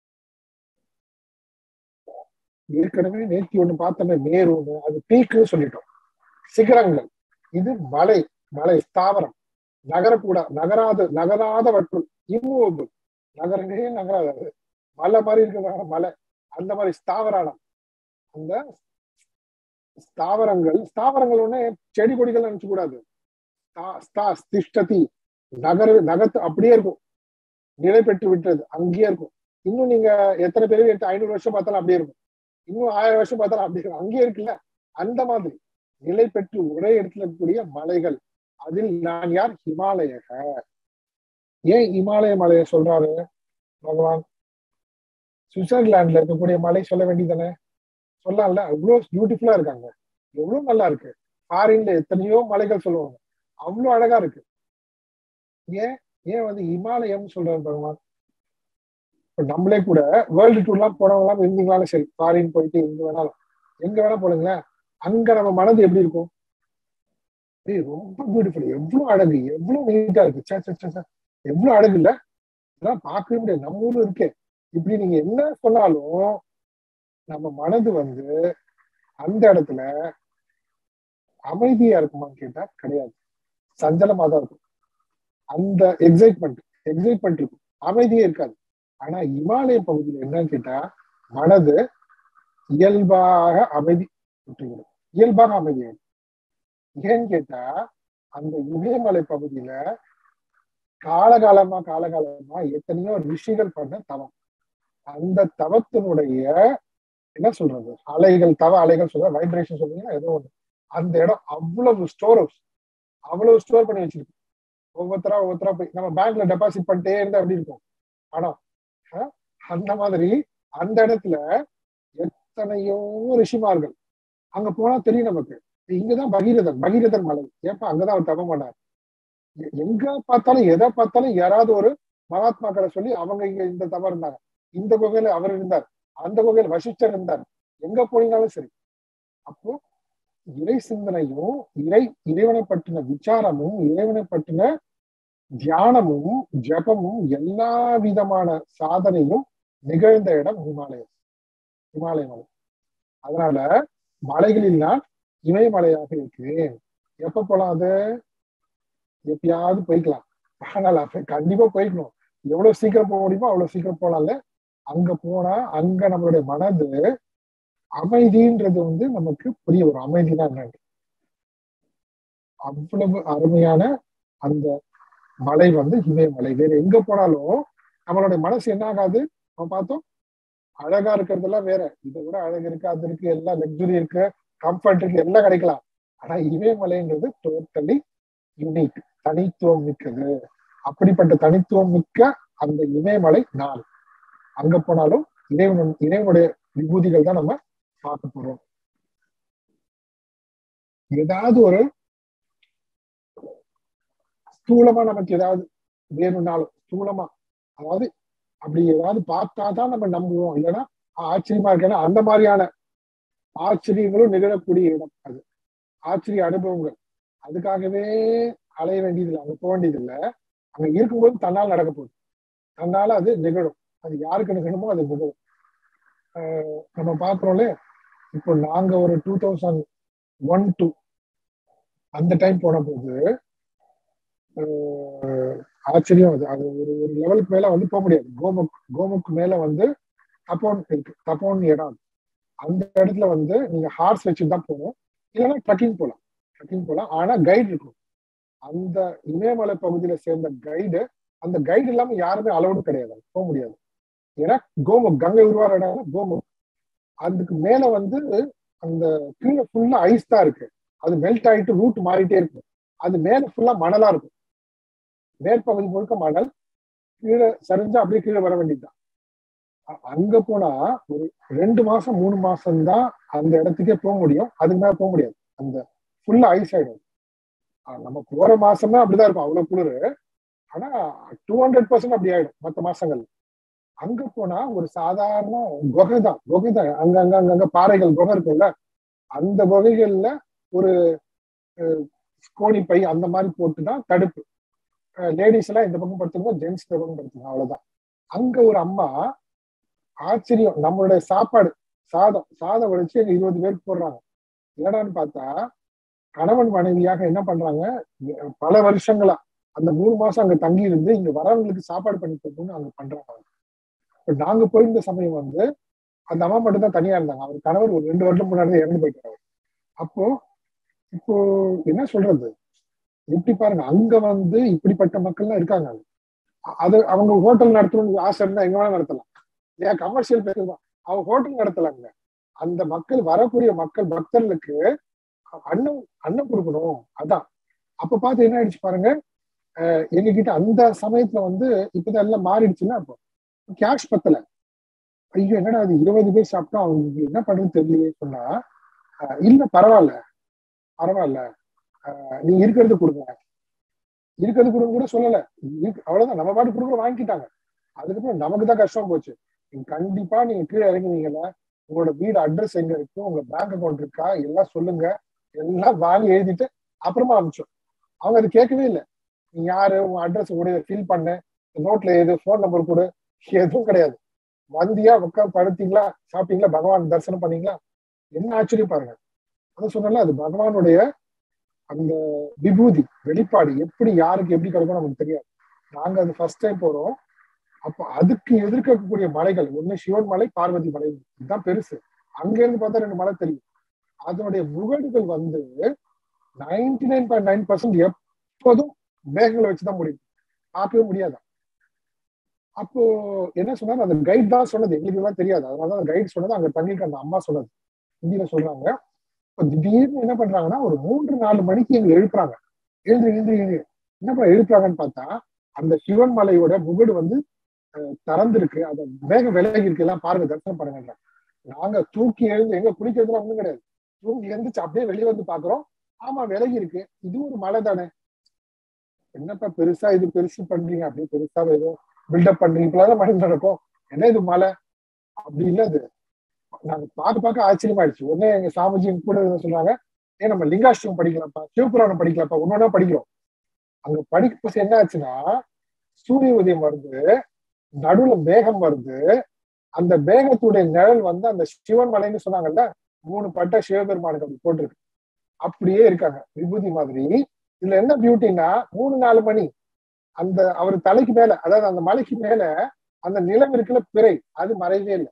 ஏற்கனவே நேத்தி ஒண்ணு பார்த்தோமே மேரு ஒண்ணு அது பீக்குன்னு சொல்லிட்டோம் சிகரங்கள் இது மலை மலை ஸ்தாவரம் நகரக்கூடா நகராத நகராதவற்றுள் இம்மூவபிள் நகரவே நகராது மலை மாதிரி இருக்கிறதான மலை அந்த மாதிரி ஸ்தாவரானம் அந்த ஸ்தாவரங்கள் ஸ்தாவரங்கள் ஒண்ணு செடி கொடிகள் நினைச்சு கூடாது திஷ்டதி நகர நகத்து அப்படியே இருக்கும் நிலை பெற்று விட்டது அங்கேயே இருக்கும் இன்னும் நீங்க எத்தனை பேர் எடுத்து ஐநூறு வருஷம் பார்த்தாலும் அப்படியே இருக்கும் இன்னும் ஆயிரம் வருஷம் பார்த்தாலும் அப்படியே இருக்கும் அங்கேயே இருக்குல்ல அந்த மாதிரி நிலை பெற்று ஒரே இடத்துல இருக்கக்கூடிய மலைகள் அதில் நான் யார் ஹிமாலயக ஏன் இமாலய மலையை சொல்றாரு பகவான் சுவிட்சர்லாந்துல இருக்கக்கூடிய மலை சொல்ல வேண்டியதானே சொல்லலாம்ல அவ்வளோ பியூட்டிஃபுல்லா இருக்காங்க எவ்வளவு நல்லா இருக்கு ஃபாரின்ல எத்தனையோ மலைகள் சொல்லுவாங்க அவ்வளவு அழகா இருக்கு ஏன் ஏன் வந்து இமாலயம் சொல்றாரு பகவான் இப்ப நம்மளே கூட வேர்ல்டு டூர் எல்லாம் போனவங்களாம் இருந்தீங்களாலும் சரி ஃபாரின் போயிட்டு எங்க வேணாலும் எங்க வேணா போடுங்களேன் அங்க நம்ம மனது எப்படி இருக்கும் ஏய் ரொம்ப பியூட்டிஃபுல் எவ்வளவு அழகு எவ்வளவு நீட்டா இருக்கு சே சே சே எவ்வளவு அழகு இல்ல இதெல்லாம் பார்க்கவே முடியாது நம்ம ஊர்ல இருக்கே இப்படி நீங்க என்ன சொன்னாலும் நம்ம மனது வந்து அந்த இடத்துல அமைதியா இருக்குமான்னு கேட்டா கிடையாது சஞ்சலமா தான் இருக்கும் அந்த எக்ஸைட்மெண்ட் எக்ஸைட்மெண்ட் இருக்கும் அமைதியே இருக்காது ஆனா இமாலய பகுதியில் என்னன்னு கேட்டா மனது இயல்பாக அமைதி விட்டுவிடும் இயல்பாக அமைதியாகும் ஏன்னு கேட்டா அந்த இமயமலை பகுதியில காலகாலமா காலகாலமா எத்தனையோ ரிஷிகள் பண்ண தவம் அந்த தவத்தினுடைய என்ன சொல்றது அலைகள் தவ அலைகள் சொல்ற வைப்ரேஷன் சொல்றீங்கன்னா ஏதோ ஒண்ணு அந்த இடம் அவ்வளவு ஸ்டோர் ஹவுஸ் அவ்வளவு ஸ்டோர் பண்ணி வச்சிருக்கு ஒவ்வொருத்தரா ஒவ்வொருத்தரா போய் நம்ம பேங்க்ல டெபாசிட் பண்ணிட்டே இருந்தா எப்படி இருக்கும் பணம் அந்த மாதிரி அந்த இடத்துல எத்தனையோ ரிஷிமார்கள் அங்க போனா தெரியும் நமக்கு இங்கதான் பகீரதன் பகீரதன் மலை ஏப்பா அங்கதான் அவர் தவம் பண்ணார் எங்க பார்த்தாலும் எதை பார்த்தாலும் யாராவது ஒரு மகாத்மாக்களை சொல்லி அவங்க இங்க இந்த தவம் இருந்தாங்க இந்த குகையில அவர் இருந்தார் அந்த குகையில வசிஷ்டர் இருந்தார் எங்க போனீங்கனாலும் சரி அப்போ இறை சிந்தனையும் இறை இறைவனை பற்றின விசாரமும் இறைவனை பற்றின தியானமும் ஜபமும் எல்லா விதமான சாதனையும் நிகழ்ந்த இடம் ஹிமாலயம் இமாலய மலை அதனால மலைகளில் நான் இமயமலையாக இருக்கிறேன் எப்ப போலாம் அது எப்பயாவது போய்க்கலாம் ஆனால் அப்ப கண்டிப்பா போய்க்கணும் எவ்வளவு சீக்கிரம் போக முடியுமோ அவ்வளவு சீக்கிரம் போலாம்ல அங்க போனா அங்க நம்மளுடைய மனது அமைதின்றது வந்து நமக்கு புரிய வரும் அமைதினா என்னன்னு அவ்வளவு அருமையான அந்த மலை வந்து இமயமலை வேற எங்க போனாலும் நம்மளுடைய மனசு என்ன ஆகாது நம்ம பார்த்தோம் அழகா இருக்கிறதெல்லாம் வேற இதை விட அழகு இருக்கு அது இருக்கு எல்லாம் லக்ஸுரி இருக்கு கம்ஃபர்ட் இருக்கு எல்லாம் கிடைக்கலாம் ஆனா இமயமலைன்றது டோட்டலி யூனிக் தனித்துவம் மிக்கது அப்படிப்பட்ட தனித்துவம் மிக்க அந்த இமயமலை நான் அங்க போனாலும் இறைவன் இறைவனுடைய விபூதிகள் தான் நம்ம பார்க்க போறோம் ஏதாவது ஒரு ஸ்தூலமா நமக்கு ஏதாவது வேணும்னாலும் ஸ்தூலமா அதாவது அப்படி ஏதாவது பார்த்தாதான் நம்ம நம்புவோம் இல்லைன்னா ஆச்சரியமா இருக்கேன்னா அந்த மாதிரியான ஆச்சரியங்களும் நிகழக்கூடிய இடம் அது ஆச்சரிய அனுபவங்கள் அதுக்காகவே அலைய வேண்டியதில்லை அங்க போக வேண்டியதில்லை அங்க இருக்கும்போது தன்னால் நடக்க போகுது தன்னால அது நிகழும் அது யாருக்கு நிகழுமோ அது நிகழும் நம்ம பாக்குறோம்ல இப்போ நாங்க ஒரு டூ தௌசண்ட் ஒன் டூ அந்த டைம் போன போது ஆச்சரியம் அது அது ஒரு ஒரு லெவலுக்கு மேல வந்து போக முடியாது கோமுக் கோமுக்கு மேல வந்து தப்போன் இருக்கு தப்போன் இடம் அந்த இடத்துல வந்து நீங்க ஹார்ஸ் வச்சுட்டு தான் போகணும் இல்லைன்னா ட்ரக்கிங் போகலாம் ட்ரக்கிங் போகலாம் ஆனா கைடு இருக்கும் அந்த இமயமலை பகுதியில சேர்ந்த கைடு அந்த கைடு இல்லாம யாருமே அளவுடு கிடையாது போக முடியாது ஏன்னா கோமுக் கங்கை உருவார இடம் கோமுக் அதுக்கு மேல வந்து அந்த கீழே ஃபுல்லா ஐஸ் தான் இருக்கு அது மெல்ட் ஆயிட்டு ரூட் மாறிட்டே இருக்கும் அது மேல ஃபுல்லா மணலா இருக்கும் மேற்பகுதி முழுக்க மணல் கீழே சரிஞ்சா அப்படியே கீழே வர வேண்டியதுதான் அங்க போனா ஒரு ரெண்டு மாசம் மூணு மாசம் தான் அந்த இடத்துக்கே போக முடியும் அதுக்கு மேல போக முடியாது அந்த ஃபுல்லா ஐஸ் ஆயிடும் அஹ் நம்ம போற மாசமே அப்படிதான் இருக்கும் அவ்வளவு குளிர் ஆனா டூ ஹண்ட்ரட் பர்சன்ட் அப்படி ஆயிடும் மற்ற மாசங்கள் அங்க போனா ஒரு சாதாரண குகை தான் குகை தான் அங்க அங்க அங்க அங்க பாறைகள் குகை இருக்கும்ல அந்த குகைகள்ல ஒரு அஹ், கோணி பை அந்த மாதிரி போட்டுதான் தடுப்பு லேடிஸ் எல்லாம் இந்த பக்கம் படுத்துருக்கோம் ஜென்ஸ் இந்த பக்கம் படுத்துருக்கோம் அவ்வளவுதான் அங்க ஒரு அம்மா ஆச்சரியம் நம்மளுடைய சாப்பாடு சாதம் சாதம் வடிச்சு எங்க இருபது பேருக்கு போடுறாங்க என்னடான்னு பார்த்தா கணவன் மனைவியாக என்ன பண்றாங்க பல வருஷங்களா அந்த மூணு மாசம் அங்க தங்கி இருந்து இங்க வரவங்களுக்கு சாப்பாடு பண்ணி கொடுக்கணும்னு அங்க பண்றாங்க இப்ப நாங்க போயிருந்த சமயம் வந்து அந்த அம்மா மட்டும் தான் தனியா இருந்தாங்க அவர் கணவர் ஒரு ரெண்டு வருடம் முன்னாடி தான் இறந்து போயிட்டாரு அப்போ இப்போ என்ன சொல்றது எப்படி பாருங்க அங்க வந்து இப்படிப்பட்ட மக்கள்லாம் இருக்காங்க அ- அது அவங்க ஹோட்டல் நடத்தணும்னு ஆசை இருந்தா எங்க வேணா நடத்தலாம் ஏன் கமர்ஷியல் பேசுதான் அவங்க ஹோட்டல் நடத்தலாங்க அந்த மக்கள் வரக்கூடிய மக்கள் பக்தர்களுக்கு அன்னம் அன்னம் கொடுக்கணும் அதான் அப்ப பார்த்து என்ன ஆயிடுச்சு பாருங்க அஹ் எங்க கிட்ட அந்த சமயத்துல வந்து இப்பதான் எல்லாம் மாறிடுச்சுன்னா அப்போ கேஷ் பத்தல ஐயோ என்னடா அது இருபது பேர் சாப்பிட்டோம் அவங்களுக்கு என்ன பண்றது தெரியலையே சொன்னா அஹ் இல்ல பரவாயில்ல பரவாயில்ல அஹ் நீங்க இருக்கிறது கொடுங்க இருக்கிறது கொடுங்க கூட சொல்லல இருக்கு- அவ்வளவுதான் நம்ம பாட்டு கொடுக்குற வாங்கிக்கிட்டாங்க அதுக்கப்புறம் நமக்கு தான் கஷ்டம் போச்சு நீங்க கண்டிப்பா நீங்க கீழே இறங்குனீங்கல்ல உங்களோட வீடு அட்ரஸ் எங்க இருக்கு உங்க பேங்க் அக்கௌண்ட் இருக்கா எல்லாம் சொல்லுங்க எல்லாம் வாங்கி எழுதிட்டு அப்புறமா அனுப்பிச்சோம் அவங்க அது கேட்கவே இல்லை நீ யாரு உங்க அட்ரஸ் கூட ஃபில் பண்ண நோட்ல எது ஃபோன் நம்பர் கொடு எதுவும் கிடையாது வந்தியா உட்காந்து படுத்தீங்களா சாப்பிட்டீங்களா பகவான் தரிசனம் பண்ணீங்களா என்ன ஆச்சரியம் பாருங்க அதை சொன்னால அது பகவானுடைய அந்த விபூதி வெளிப்பாடு எப்படி யாருக்கு எப்படி கிடைக்கும் நமக்கு தெரியாது நாங்க அது ஃபர்ஸ்ட் டைம் போறோம் அப்போ அதுக்கு எதிர்க்கக்கூடிய மலைகள் ஒண்ணு சிவன் மலை பார்வதி மலை இதுதான் பெருசு அங்க இருந்து பார்த்தா ரெண்டு மலை தெரியும் அதனுடைய முகடுகள் வந்து ninety nine point nine percent எப்போதும் மேகங்களை வச்சுதான் முடியும் பார்க்கவே முடியாது அப்போ என்ன சொன்னாரு அந்த கைட் தான் சொன்னது எங்களுக்கு எல்லாம் தெரியாது அதனால தான் கைட் சொன்னது அங்க தங்கிட்டு அந்த அம்மா சொன்னது ஹிந்தியில சொல்றாங்க இப்போ திடீர்னு என்ன பண்றாங்கன்னா ஒரு மூன்று நாலு மணிக்கு எங்களை எழுப்புறாங்க எழுந்து எழுந்து எழுந்து என்ன பண்ண எழுப்புறாங்கன்னு பார்த்தா அந்த சிவன் மலையோட முகடு வந்து அஹ், திறந்திருக்கு அந்த மேகம் விலகி இருக்கு எல்லாம் பாருங்க தரிசனம் பண்ணுங்க நாங்க தூக்கி எழுந்து எங்க குளிக்கிறதுலாம் ஒண்ணும் கிடையாது தூங்கி எழுந்துச்சு அப்படியே வெளியே வந்து பாக்குறோம் ஆமா விலகி இருக்கு இது ஒரு மலை தானே என்னப்பா பெருசா இது பெருசு பண்றீங்க அப்படியே பெருசா ஏதோ பில்டப் பண்றீங்க இப்பெல்லாம் மனிதன் நடக்கும் என்ன இது மலை அப்படி இல்ல அது நாங்க பார்க்க பார்க்க ஆச்சரியமாயிடுச்சு உடனே எங்க சாமிஜி எங்க கூட என்ன சொல்றாங்க ஏன் நம்ம லிங்காஷ்டம் படிக்கலாம்ப்பா சிவபுராணம் படிக்கலாம்ப்பா ஒன்னொன்னா படிக்கிறோம் அங்க படிக்க என்ன ஆச்சுன்னா சூரிய உதயம் வருது நடுவுல மேகம் வருது அந்த மேகத்துடைய நிழல் வந்து அந்த சிவன் மலைன்னு சொன்னாங்கல்ல மூணு பட்ட சிவபெருமானுக்கு அப்படி போட்டிருக்கு அப்படியே இருக்காங்க விபூதி மாதிரி இதுல என்ன பியூட்டின்னா மூணு நாலு மணி அந்த அவர் தலைக்கு மேல அதாவது அந்த மலைக்கு மேல அந்த நிலம் இருக்குல்ல பிறை அது மறையவே இல்லை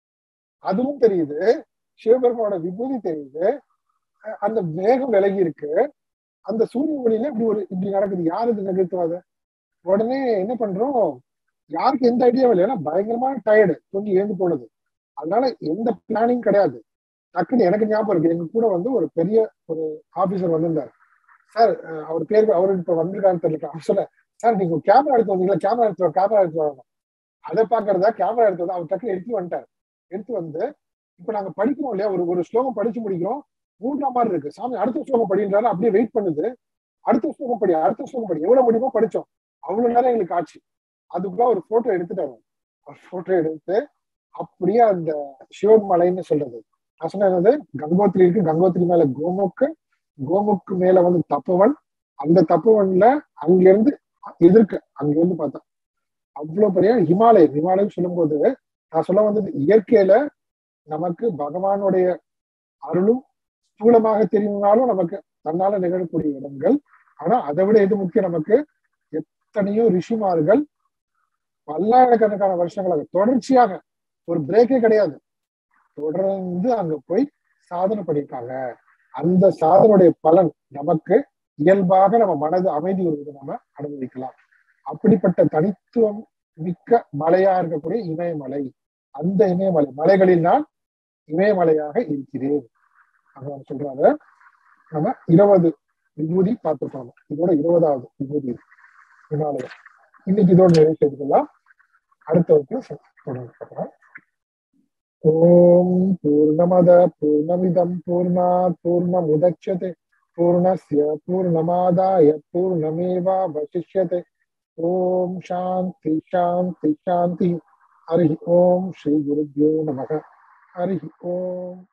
அதுவும் தெரியுது சிவபெருமானோட விபூதி தெரியுது அஹ் அந்த மேகம் விலகி இருக்கு அந்த சூரிய ஒளியில இப்படி ஒரு இப்படி நடக்குது யாரு இது நிகழ்த்துவாத உடனே என்ன பண்றோம் யாருக்கு எந்த ஐடியாவும் இல்லை ஏன்னா பயங்கரமான டயர்டு தூங்கி எழுந்து போனது அதனால எந்த பிளானிங் கிடையாது டக்குன்னு எனக்கு ஞாபகம் இருக்கு எங்க கூட வந்து ஒரு பெரிய ஒரு ஆபீசர் வந்திருந்தார் சார் அஹ் அவர் பேர் அவரு இப்ப வந்திருக்கான்னு தெரியல அவர் சொல்ல சார் நீங்க கேமரா எடுத்து வந்தீங்களா கேமரா எடுத்து கேமரா எடுத்து வரணும் அதை பாக்குறதா கேமரா எடுத்து வந்து அவர் டக்குன்னு எடுத்து வந்துட்டார் எடுத்து வந்து இப்ப நாங்க படிக்கிறோம் இல்லையா ஒரு ஒரு ஸ்லோகம் படிச்சு முடிக்கிறோம் மூன்றாம் மாதிரி இருக்கு சாமி அடுத்த ஸ்லோகம் படின்றாரு அப்படியே வெயிட் பண்ணுது அடுத்த ஸ்லோகம் படி அடுத்த ஸ்லோகம் படி எவ்வளவு முடியுமோ படிச்சோம் அவ்வளவு நேரம் எங்களுக்கு ஆச்சு அதுக்குள்ள ஒரு போட்டோ எடுத்துட்டாரு ஒரு போட்டோ எடுத்து அப்படியே அந்த சிவன் மலைன்னு சொல்றது நான் சொன்னது கங்கோத்திரி இருக்கு கங்கோத்திரி மேல கோமுக்கு கோமுக்கு மேல வந்து தப்பவன் அந்த தப்பவன்ல அங்கிருந்து எதிர்க்க அங்கிருந்து பார்த்தா அவ்வளவு பெரிய ஹிமாலயம் ஹிமாலயம் சொல்லும்போது நான் சொல்ல வந்தது இயற்கையில நமக்கு பகவானுடைய அருளும் ஸ்தூலமாக தெரியும்னாலும் நமக்கு தன்னால நிகழக்கூடிய இடங்கள் ஆனா அதை விட எது முக்கியம் நமக்கு எத்தனையோ ரிஷிமார்கள் பல்லாயிரக்கணக்கான வருஷங்களாக தொடர்ச்சியாக ஒரு பிரேக்கே கிடையாது தொடர்ந்து அங்க போய் சாதனை பண்ணியிருக்காங்க அந்த சாதனுடைய பலன் நமக்கு இயல்பாக நம்ம மனது அமைதி வருவதை நம்ம அனுபவிக்கலாம் அப்படிப்பட்ட தனித்துவம் மிக்க மலையா இருக்கக்கூடிய இமயமலை அந்த இமயமலை மலைகளில் நான் இமயமலையாக இருக்கிறேன் அங்க சொல்றாங்க நம்ம இருபது விபூதி பார்த்துருக்கோம் இதோட இருபதாவது விபூதி இமாலயம் இன்னைக்கு இதோட நிறைவு செய்துக்கலாம் அடுத்த வகுப்புல தொடர்ந்து ஓம் பூர்ணமத பூர்ணமிதம் பூர்ணாத் பூர்ணமுதட்சதே पूर्णस्य पूर्णमादाय पूर्णमेवावशिष्यते ॐ शान्ति शान्ति शान्तिः हरिः ॐ श्रीगुरुभ्यो नमः हरिः ॐ